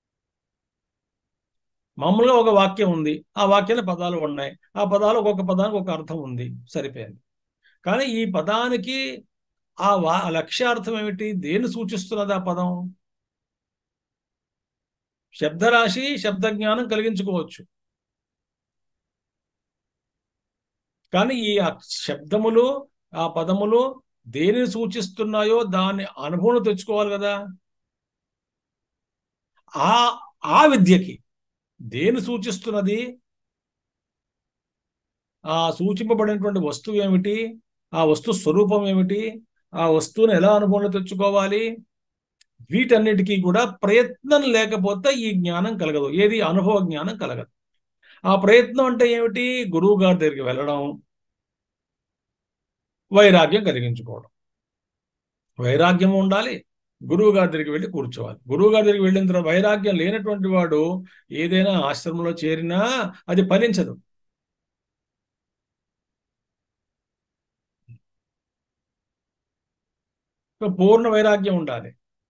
మామూలుగా ఒక వాక్యం ఉంది ఆ వాక్యంలో పదాలు ఉన్నాయి ఆ పదాలు ఒక్కొక్క పదానికి ఒక అర్థం ఉంది సరిపోయింది కానీ ఈ పదానికి ఆ వా లక్ష్యార్థం ఏమిటి దేన్ని సూచిస్తున్నది ఆ పదం శబ్దరాశి శబ్ద జ్ఞానం కలిగించుకోవచ్చు కానీ ఈ శబ్దములు ఆ పదములు దేనిని సూచిస్తున్నాయో దాన్ని అనుభవం తెచ్చుకోవాలి కదా ఆ ఆ విద్యకి దేని సూచిస్తున్నది ఆ సూచింపబడినటువంటి వస్తువు ఏమిటి ఆ వస్తు స్వరూపం ఏమిటి ఆ వస్తువుని ఎలా అనుభవంలో తెచ్చుకోవాలి వీటన్నిటికీ కూడా ప్రయత్నం లేకపోతే ఈ జ్ఞానం కలగదు ఏది అనుభవ జ్ఞానం కలగదు ఆ ప్రయత్నం అంటే ఏమిటి గురువు గారి దగ్గరికి వెళ్ళడం వైరాగ్యం కలిగించుకోవడం వైరాగ్యం ఉండాలి గురువు గారి దగ్గరికి వెళ్ళి కూర్చోవాలి గురువు గారి దగ్గరికి వెళ్ళిన తర్వాత వైరాగ్యం లేనటువంటి వాడు ఏదైనా ఆశ్రమంలో చేరినా అది ఫలించదు పూర్ణ వైరాగ్యం ఉండాలి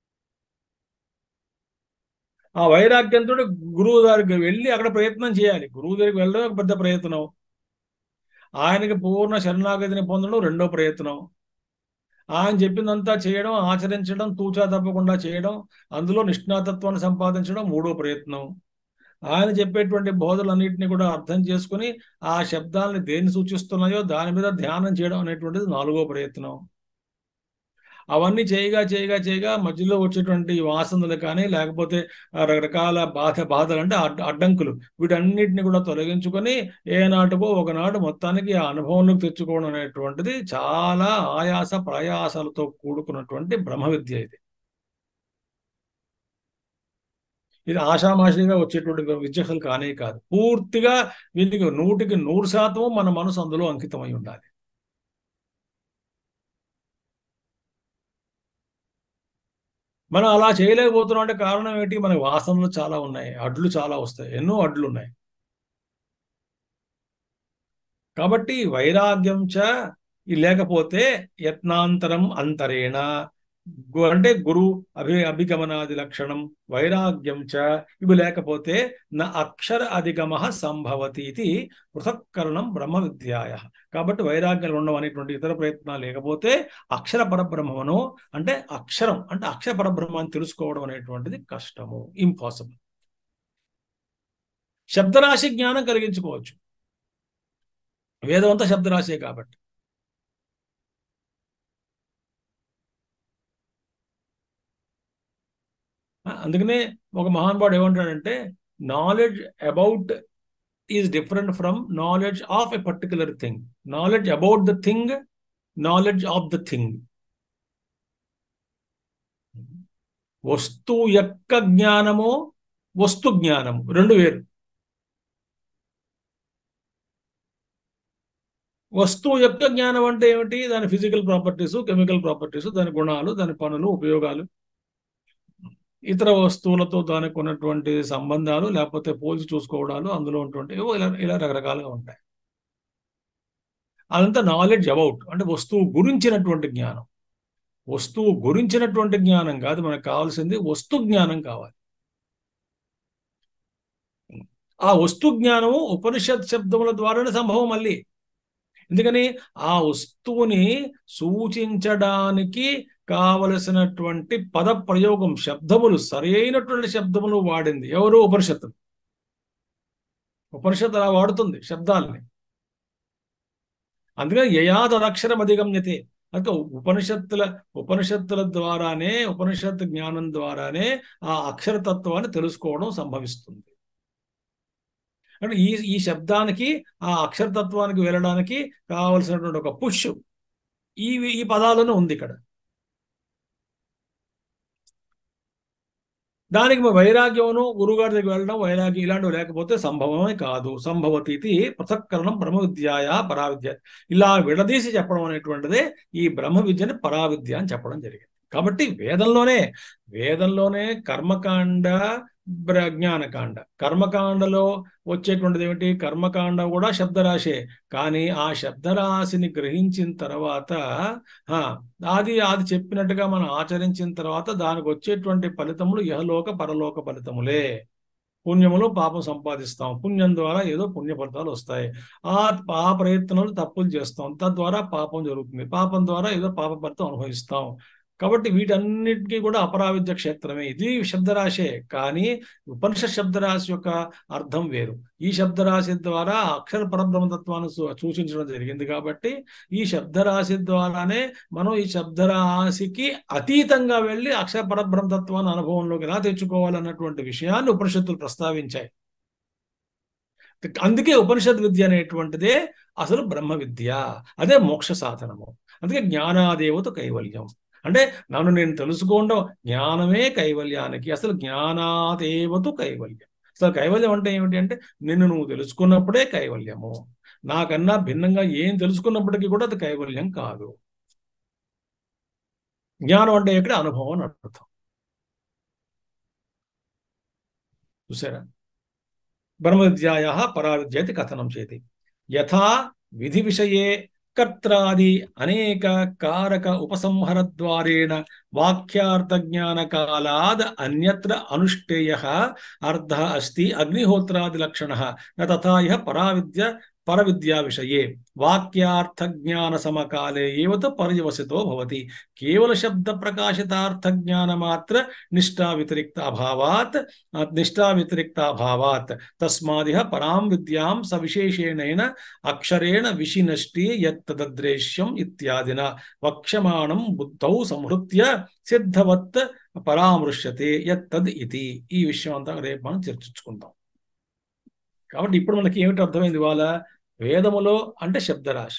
ఆ వైరాగ్యంతో గురువు దగ్గరికి వెళ్ళి అక్కడ ప్రయత్నం చేయాలి గురువు దగ్గరికి వెళ్ళడం ఒక పెద్ద ప్రయత్నం ఆయనకి పూర్ణ శరణాగతిని పొందడం రెండో ప్రయత్నం ఆయన చెప్పిందంతా చేయడం ఆచరించడం తూచా తప్పకుండా చేయడం అందులో నిష్ణాతత్వాన్ని సంపాదించడం మూడో ప్రయత్నం ఆయన చెప్పేటువంటి బోధలన్నింటినీ కూడా అర్థం చేసుకుని ఆ శబ్దాలని దేన్ని సూచిస్తున్నాయో దాని మీద ధ్యానం చేయడం అనేటువంటిది నాలుగో ప్రయత్నం అవన్నీ చేయగా చేయగా చేయగా మధ్యలో వచ్చేటువంటి వాసనలు కానీ లేకపోతే రకరకాల బాధ బాధలు అంటే అడ్డంకులు వీటన్నిటిని కూడా తొలగించుకొని ఏనాటికో ఒకనాడు మొత్తానికి ఆ అనుభవంలోకి తెచ్చుకోవడం అనేటువంటిది చాలా ఆయాస ప్రయాసాలతో కూడుకున్నటువంటి బ్రహ్మ విద్య ఇది ఇది ఆషామాషిగా వచ్చేటువంటి విద్యలు కానే కాదు పూర్తిగా వీటికి నూటికి నూరు శాతం మన మనసు అందులో అంకితమై ఉండాలి మనం అలా చేయలేకపోతున్నాం అంటే కారణం ఏంటి మన వాసనలు చాలా ఉన్నాయి అడ్లు చాలా వస్తాయి ఎన్నో అడ్లు ఉన్నాయి కాబట్టి వైరాగ్యం చ లేకపోతే యత్నాంతరం అంతరేణ అంటే గురు అభి అభిగమనాది లక్షణం వైరాగ్యం చ ఇవి లేకపోతే నా అక్షర అధిగమ సంభవతి ఇది పృథక్కరణం బ్రహ్మ విద్యాయ కాబట్టి వైరాగ్యాలు ఉండవు అనేటువంటి ఇతర ప్రయత్నాలు లేకపోతే అక్షర పరబ్రహ్మను అంటే అక్షరం అంటే అక్షర పరబ్రహ్మాన్ని తెలుసుకోవడం అనేటువంటిది కష్టము ఇంపాసిబుల్ శబ్దరాశి జ్ఞానం కలిగించుకోవచ్చు వేదవంత శబ్దరాశే కాబట్టి అందుకనే ఒక మహానుభావుడు ఏమంటాడంటే knowledge about is different from knowledge of a particular thing knowledge about the thing knowledge of the thing వస్తువు యొక్క జ్ఞానము వస్తు జ్ఞానము రెండు వేరు వస్తువు యొక్క జ్ఞానం అంటే ఏమిటి దాని ఫిజికల్ ప్రాపర్టీస్ కెమికల్ ప్రాపర్టీస్ దాని గుణాలు దాని పనులు ఉపయోగాలు ఇతర వస్తువులతో దానికి ఉన్నటువంటి సంబంధాలు లేకపోతే పోల్చి చూసుకోవడాలు అందులో ఉన్నటువంటి ఇలా ఇలా రకరకాలుగా ఉంటాయి అదంతా నాలెడ్జ్ అబౌట్ అంటే వస్తువు గురించినటువంటి జ్ఞానం వస్తువు గురించినటువంటి జ్ఞానం కాదు మనకు కావాల్సింది వస్తు జ్ఞానం కావాలి ఆ వస్తు జ్ఞానము ఉపనిషత్ శబ్దముల ద్వారానే సంభవం మళ్ళీ ఎందుకని ఆ వస్తువుని సూచించడానికి కావలసినటువంటి పద ప్రయోగం శబ్దములు సరైనటువంటి శబ్దములు వాడింది ఎవరు ఉపనిషత్తులు ఉపనిషత్తు అలా వాడుతుంది శబ్దాలని అందుకని యయాదక్షరం అధిగమ్యతే అంటే ఉపనిషత్తుల ఉపనిషత్తుల ద్వారానే ఉపనిషత్తు జ్ఞానం ద్వారానే ఆ అక్షరతత్వాన్ని తెలుసుకోవడం సంభవిస్తుంది అంటే ఈ ఈ శబ్దానికి ఆ అక్షరతత్వానికి వెళ్ళడానికి కావలసినటువంటి ఒక పుష్ ఈ ఈ పదాలను ఉంది ఇక్కడ దానికి వైరాగ్యమును గురుగారి దగ్గర వెళ్ళడం వైరాగ్యం ఇలాంటివి లేకపోతే సంభవమే కాదు సంభవతి ఇది పృథక్కరణం బ్రహ్మ విద్యాయ పరావిద్య ఇలా విడదీసి చెప్పడం అనేటువంటిదే ఈ బ్రహ్మ విద్యని పరావిద్య అని చెప్పడం జరిగింది కాబట్టి వేదంలోనే వేదంలోనే కర్మకాండ జ్ఞానకాండ కర్మకాండలో వచ్చేటువంటిది ఏమిటి కర్మకాండ కూడా శబ్దరాశే కానీ ఆ శబ్దరాశిని గ్రహించిన తర్వాత అది అది చెప్పినట్టుగా మనం ఆచరించిన తర్వాత దానికి వచ్చేటువంటి ఫలితములు యహలోక పరలోక ఫలితములే పుణ్యములో పాపం సంపాదిస్తాం పుణ్యం ద్వారా ఏదో పుణ్య ఫలితాలు వస్తాయి ఆ ఆ ప్రయత్నాలు తప్పులు చేస్తాం తద్వారా పాపం జరుగుతుంది పాపం ద్వారా ఏదో పాప ఫలితం అనుభవిస్తాం కాబట్టి వీటన్నిటికీ కూడా అపరావిద్య క్షేత్రమే ఇది శబ్దరాశే కానీ ఉపనిషత్ శబ్దరాశి యొక్క అర్థం వేరు ఈ శబ్దరాశి ద్వారా అక్షర పరబ్రహ్మతత్వాన్ని సూచించడం జరిగింది కాబట్టి ఈ శబ్దరాశి ద్వారానే మనం ఈ శబ్దరాశికి అతీతంగా వెళ్ళి అక్షర పరబ్రహ్మతత్వాన్ని అనుభవంలోకి ఎలా తెచ్చుకోవాలన్నటువంటి విషయాన్ని ఉపనిషత్తులు ప్రస్తావించాయి అందుకే ఉపనిషత్ విద్య అనేటువంటిదే అసలు బ్రహ్మ విద్య అదే మోక్ష సాధనము అందుకే జ్ఞానాదేవత కైవల్యం అంటే నన్ను నేను తెలుసుకోవడం జ్ఞానమే కైవల్యానికి అసలు జ్ఞానాదేవతు కైవల్యం అసలు కైవల్యం అంటే ఏమిటి అంటే నిన్ను నువ్వు తెలుసుకున్నప్పుడే కైవల్యము నాకన్నా భిన్నంగా ఏం తెలుసుకున్నప్పటికీ కూడా అది కైవల్యం కాదు జ్ఞానం అంటే ఇక్కడ అనుభవం అని అర్థం చూసారా బ్రహ్మవిద్యాయ పరావిద్యతి కథనం చేతి యథా విధి విషయే కర్త్రాది అనేక కారక ఉపసంహరద్వారేణ వాక్యార్థ జ్ఞాన కాలాద్ అన్యత్ర అనుష్ఠేయ అర్థ అస్తి అగ్నిహోత్రాది లక్షణ తథా ఇహ పరావిద్య పరవిద్యా విషయే వాక్యార్థ జ్ఞాన సమకాలే ఏవత పర్యవసితో భవతి కేవల శబ్ద ప్రకాశితార్థ జ్ఞాన మాత్ర నిష్ఠా వ్యతిరిక్త అభావాత్ నిష్ఠా వ్యతిరిక్త అభావాత్ తస్మాదిహ పరాం విద్యాం సవిశేషేణైన అక్షరేణ విషినష్టి యత్తదృశ్యం ఇత్యాదిన వక్ష్యమాణం బుద్ధౌ సంహృత్య సిద్ధవత్ పరామృశ్యతే యత్తద్ ఇది ఈ విషయం అంతా రేపు మనం చర్చించుకుందాం కాబట్టి ఇప్పుడు మనకి ఏమిటి అర్థమైంది ఇవాళ వేదములో అంటే శబ్దరాశి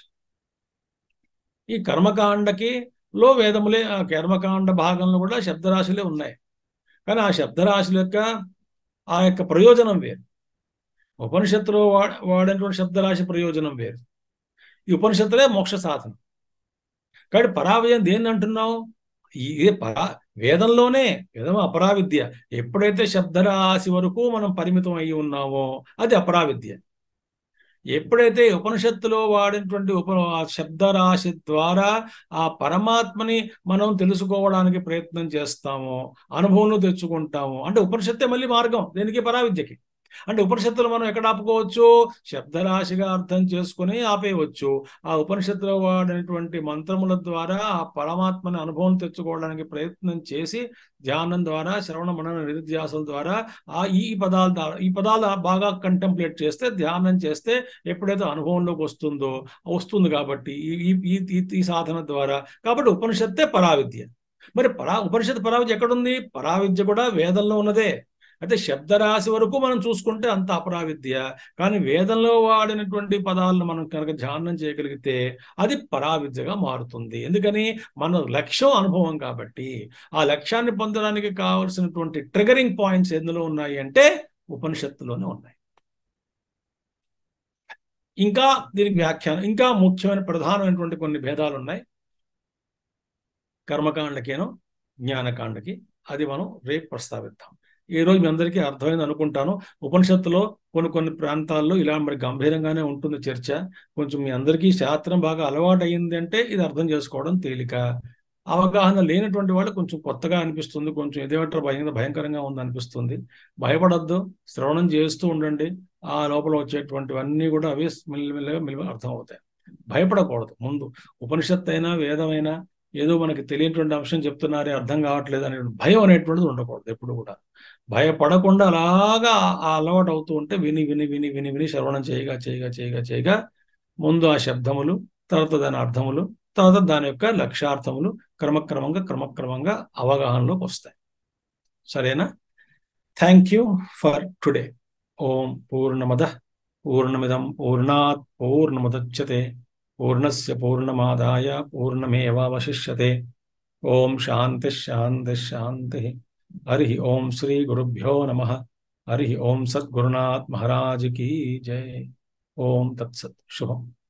ఈ కర్మకాండకి లో వేదములే ఆ కర్మకాండ భాగంలో కూడా శబ్దరాశులే ఉన్నాయి కానీ ఆ శబ్దరాశుల యొక్క ఆ యొక్క ప్రయోజనం వేరు ఉపనిషత్తులో వాడ వాడినటువంటి శబ్దరాశి ప్రయోజనం వేరు ఈ ఉపనిషత్తులే మోక్ష సాధనం కాబట్టి పరావయం దేన్ని అంటున్నావు ఇదే పరా వేదంలోనే వేదం అపరావిద్య ఎప్పుడైతే శబ్దరాశి వరకు మనం పరిమితం అయి ఉన్నామో అది అపరావిద్య ఎప్పుడైతే ఉపనిషత్తులో వాడినటువంటి ఉప శబ్దరాశి ద్వారా ఆ పరమాత్మని మనం తెలుసుకోవడానికి ప్రయత్నం చేస్తామో అనుభవంలో తెచ్చుకుంటాము అంటే ఉపనిషత్తే మళ్ళీ మార్గం దేనికి పరావిద్యకి అంటే ఉపనిషత్తులు మనం ఎక్కడ ఆపుకోవచ్చు శబ్దరాశిగా అర్థం చేసుకుని ఆపేయవచ్చు ఆ ఉపనిషత్తులో వాడినటువంటి మంత్రముల ద్వారా ఆ పరమాత్మని అనుభవం తెచ్చుకోవడానికి ప్రయత్నం చేసి ధ్యానం ద్వారా శ్రవణ మనన నిరుధ్యాసల ద్వారా ఆ ఈ పదాల ద్వారా ఈ పదాలు బాగా కంటెంప్లేట్ చేస్తే ధ్యానం చేస్తే ఎప్పుడైతే అనుభవంలోకి వస్తుందో వస్తుంది కాబట్టి ఈ ఈ ఈ సాధన ద్వారా కాబట్టి ఉపనిషత్తే పరావిద్య మరి పరా ఉపనిషత్ పరావిద్య ఎక్కడుంది పరావిద్య కూడా వేదంలో ఉన్నదే అయితే శబ్దరాశి వరకు మనం చూసుకుంటే అంత అపరావిద్య కానీ వేదంలో వాడినటువంటి పదాలను మనం కనుక ధ్యానం చేయగలిగితే అది పరావిద్యగా మారుతుంది ఎందుకని మన లక్ష్యం అనుభవం కాబట్టి ఆ లక్ష్యాన్ని పొందడానికి కావలసినటువంటి ట్రిగరింగ్ పాయింట్స్ ఎందులో ఉన్నాయి అంటే ఉపనిషత్తులోనే ఉన్నాయి ఇంకా దీనికి వ్యాఖ్యానం ఇంకా ముఖ్యమైన ప్రధానమైనటువంటి కొన్ని భేదాలు ఉన్నాయి కర్మకాండకేనో జ్ఞానకాండకి అది మనం రేపు ప్రస్తావిద్దాం ఈ రోజు మీ అందరికీ అర్థమైంది అనుకుంటాను ఉపనిషత్తులో కొన్ని కొన్ని ప్రాంతాల్లో ఇలా మరి గంభీరంగానే ఉంటుంది చర్చ కొంచెం మీ అందరికీ శాస్త్రం బాగా అలవాటు అయ్యింది అంటే ఇది అర్థం చేసుకోవడం తేలిక అవగాహన లేనటువంటి వాళ్ళు కొంచెం కొత్తగా అనిపిస్తుంది కొంచెం ఇదేమంటారు భయం భయంకరంగా ఉంది అనిపిస్తుంది భయపడద్దు శ్రవణం చేస్తూ ఉండండి ఆ లోపల వచ్చేటువంటివన్నీ కూడా అవి మెల్లిమెల్లిగా మెల్లిగా అర్థం అవుతాయి భయపడకూడదు ముందు ఉపనిషత్తు అయినా వేదమైనా ఏదో మనకి తెలియనటువంటి అంశం చెప్తున్నారే అర్థం కావట్లేదు అనే భయం అనేటువంటిది ఉండకూడదు ఎప్పుడు కూడా భయపడకుండా అలాగా ఆ అలవాటు అవుతూ ఉంటే విని విని విని విని విని శ్రవణం చేయగా చేయగా చేయగా చేయగా ముందు ఆ శబ్దములు తర్వాత దాని అర్థములు తర్వాత దాని యొక్క లక్ష్యార్థములు క్రమక్రమంగా క్రమక్రమంగా అవగాహనలోకి వస్తాయి సరేనా థ్యాంక్ యూ ఫర్ టుడే ఓం పూర్ణమద పూర్ణమిదం పూర్ణాత్ పూర్ణముదచ్యతే పూర్ణస్య పూర్ణమాదాయ పూర్ణమేవావశిష్యతే ఓం శాంతి శాంతి శాంతి హరి ఓం శ్రీ గురుభ్యో నమ హరి ఓం సద్గురునాథ్ మహారాజ్ కీ జయ ఓం తత్సత్ శుభం